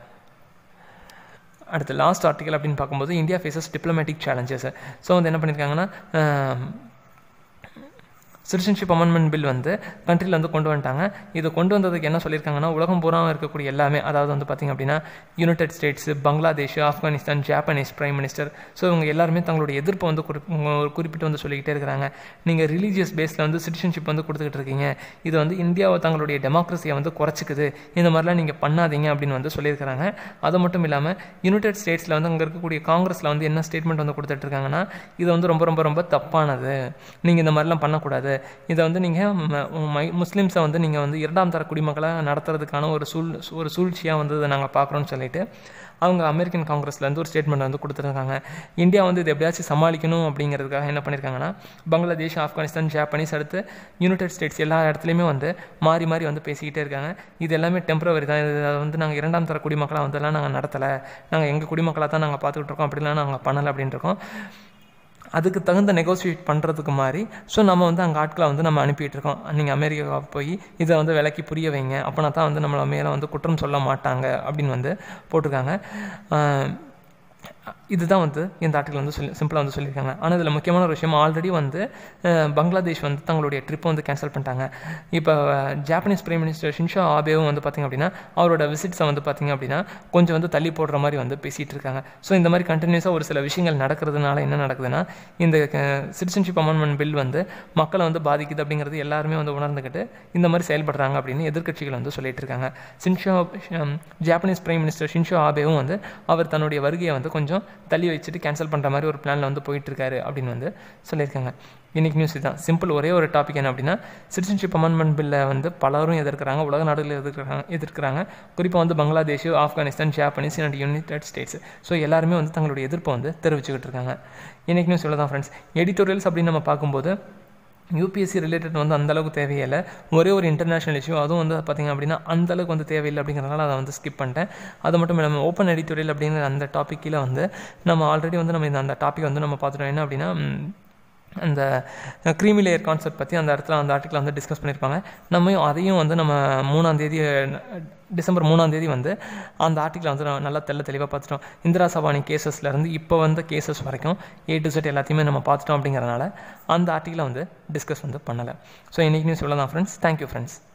அடுத்து லாஸ்ட் ஆர்டிக்கல் அப்படின்னு பார்க்கும்போது India faces diplomatic challenges so வந்து என்ன பண்ணியிருக்காங்கன்னா சிட்டிசன்ஷிப் அமெண்ட்மெண்ட் பில் வந்து கண்ட்ரியில் வந்து கொண்டு வந்துட்டாங்க இது கொண்டு வந்ததுக்கு என்ன சொல்லியிருக்காங்கன்னா உலகம் பூரா இருக்கக்கூடிய எல்லாமே அதாவது வந்து பார்த்திங்க அப்படின்னா United States Bangladesh Afghanistan Japanese prime minister so இவங்க எல்லாருமே தங்களுடைய எதிர்ப்பை வந்து குறி குறிப்பிட்டு வந்து சொல்லிக்கிட்டே இருக்கிறாங்க நீங்கள் ரிலீஜியஸ் பேஸில் வந்து சிட்டிசன்ஷிப் வந்து கொடுத்துக்கிட்டு இருக்கீங்க இது வந்து இந்தியாவை தங்களுடைய டெமோக்ரஸியை வந்து குறைச்சிக்குது இந்த மாதிரிலாம் நீங்கள் பண்ணாதீங்க அப்படின்னு வந்து சொல்லியிருக்கிறாங்க அது மட்டும் இல்லாமல் யுனைடெட் ஸ்டேட்ஸில் வந்து அங்கே இருக்கக்கூடிய காங்கிரஸில் வந்து என்ன ஸ்டேட்மெண்ட் வந்து கொடுத்துட்ருக்காங்கன்னா இது வந்து ரொம்ப ரொம்ப ரொம்ப தப்பானது நீங்கள் இந்த மாதிரிலாம் பண்ணக்கூடாது இதை வந்து நீங்கள் முஸ்லீம்ஸை வந்து நீங்கள் வந்து இரண்டாம் தர குடிமக்களாக நடத்துறதுக்கான ஒரு சூழ் ஒரு சூழ்ச்சியாக வந்து இதை நாங்கள் பார்க்குறோன்னு சொல்லிட்டு அவங்க அமெரிக்கன் காங்கிரஸ்லேருந்து ஒரு ஸ்டேட்மெண்ட் வந்து கொடுத்துருக்காங்க இந்தியா வந்து இது எப்படியாச்சும் சமாளிக்கணும் அப்படிங்கிறதுக்காக என்ன பண்ணியிருக்காங்கன்னா பங்களாதேஷ் ஆப்கானிஸ்தான் ஜாப்பனீஸ் அடுத்து யுனைடெட் ஸ்டேட்ஸ் எல்லா இடத்துலையுமே வந்து மாறி மாறி வந்து பேசிக்கிட்டே இருக்காங்க இது எல்லாமே டெம்பரவரி தான் இது வந்து நாங்கள் இரண்டாம் தர குடிமக்களாக வந்தெல்லாம் நாங்கள் நடத்தலை நாங்கள் எங்கள் குடிமக்களாக தான் நாங்கள் பார்த்துக்கிட்டு இருக்கோம் அப்படிலாம் நாங்கள் பண்ணலை அப்படின்ட்டு இருக்கோம் அதுக்கு தகுந்த நெகோசியேட் பண்ணுறதுக்கு மாதிரி ஸோ நம்ம வந்து அங்கே ஆட்களை வந்து நம்ம அனுப்பிட்டு இருக்கோம் நீங்கள் அமெரிக்கா போய் இதை வந்து விலைக்கு புரிய வைங்க அப்போனா தான் வந்து நம்மளை மேலே வந்து குற்றம் சொல்ல மாட்டாங்க அப்படின்னு வந்து போட்டிருக்காங்க இதுதான் வந்து இந்த ஆர்டிகல் வந்து சொல்லி சிம்பிளாக வந்து சொல்லியிருக்காங்க ஆனால் இதில் முக்கியமான ஒரு விஷயம் ஆல்ரெடி வந்து பங்களாதேஷ் வந்து தங்களுடைய ட்ரிப்பை வந்து கேன்சல் பண்ணிட்டாங்க இப்போ ஜாப்பனீஸ் பிரைம் மினிஸ்டர் ஷின்ஷோ ஆபேவும் வந்து பார்த்திங்க அப்படின்னா அவரோட விசிட்ஸை வந்து பார்த்திங்க அப்படின்னா கொஞ்சம் வந்து தள்ளி போடுற மாதிரி வந்து பேசிகிட்டு இருக்காங்க ஸோ இந்த மாதிரி கண்டினியூஸாக ஒரு சில விஷயங்கள் நடக்கிறதுனால என்ன நடக்குதுன்னா இந்த சிட்டிசன்ஷிப் அமெண்ட்மெண்ட் பில் வந்து மக்களை வந்து பாதிக்குது அப்படிங்கிறது எல்லாருமே வந்து உணர்ந்துக்கிட்டு இந்த மாதிரி செயல்படுறாங்க அப்படின்னு எதிர்க்கட்சிகள் வந்து சொல்லிட்டு இருக்காங்க Shinzo Japanese prime minister Shinzo ஆபேவும் வந்து அவர் தன்னுடைய வருகையை வந்து கொஞ்சம் தள்ளி வச்சுட்டு கேன்சல் பண்ணுற மாதிரி ஒரு பிளானில் வந்து போயிட்டுருக்காரு அப்படின்னு வந்து சொல்லியிருக்காங்க இன்றைக்கி நியூஸ் இதுதான் சிம்பிள் ஒரே ஒரு டாபிக் என்ன அப்படின்னா சிட்டிசன்ஷிப் அமெண்ட்மெண்ட் பில்லை வந்து பலரும் எதிர்க்கிறாங்க உலக நாடுகள் எதிர்க்கிறாங்க எதிர்க்கிறாங்க குறிப்பாக வந்து Bangladesh Afghanistan Japanese and United States so எல்லாருமே வந்து தங்களுடைய எதிர்ப்பை வந்து தெரிவிச்சுக்கிட்டு இருக்காங்க இன்றைக்கி நியூஸ் இவ்வளோ தான் ஃப்ரெண்ட்ஸ் எடிட்டோரியல்ஸ் அப்படின்னு நம்ம பார்க்கும்போது யூபிஎஸ்சி ரிலேட்டட் வந்து அந்தளவுக்கு தேவையில்லை ஒரே ஒரு இன்டர்நேஷனல் இஷ்யூ அதுவும் வந்து பார்த்திங்க அப்படின்னா அந்தளவுக்கு வந்து தேவையில்லை அப்படிங்கிறதுனால அதை வந்து ஸ்கிப் பண்ணிட்டேன் அது மட்டும் இல்லாமல் ஓப்பன் எடிட்டோரியல் அப்படிங்கிற அந்த டாப்பிக்கில் வந்து நம்ம ஆல்ரெடி வந்து நம்ம இந்த அந்த டாபிக் வந்து நம்ம பார்த்துட்டோம் என்ன அப்படின்னா அந்த க்ரீமி லேயர் கான்செப்ட் பற்றி அந்த இடத்துல அந்த ஆர்டிக்கில் வந்து டிஸ்கஸ் பண்ணியிருப்பாங்க நம்ம அதையும் வந்து நம்ம மூணாம் தேதி டிசம்பர் மூணாம் தேதி வந்து அந்த ஆர்டிக்கில் வந்து நல்லா தெல்ல தெளிவாக பார்த்துட்டோம் இந்திரா சவானி கேசஸ்லேருந்து இப்போ வந்த கேசஸ் வரைக்கும் ஏ டு செட் எல்லாத்தையுமே நம்ம பார்த்துட்டோம் அப்படிங்கிறனால அந்த ஆர்டிக்கில் வந்து டிஸ்கஸ் வந்து பண்ணலை ஸோ இன்றைக்கி நியூஸ் இவ்வளோ தான் ஃப்ரெண்ட்ஸ் தேங்க்யூ ஃப்ரெண்ட்ஸ்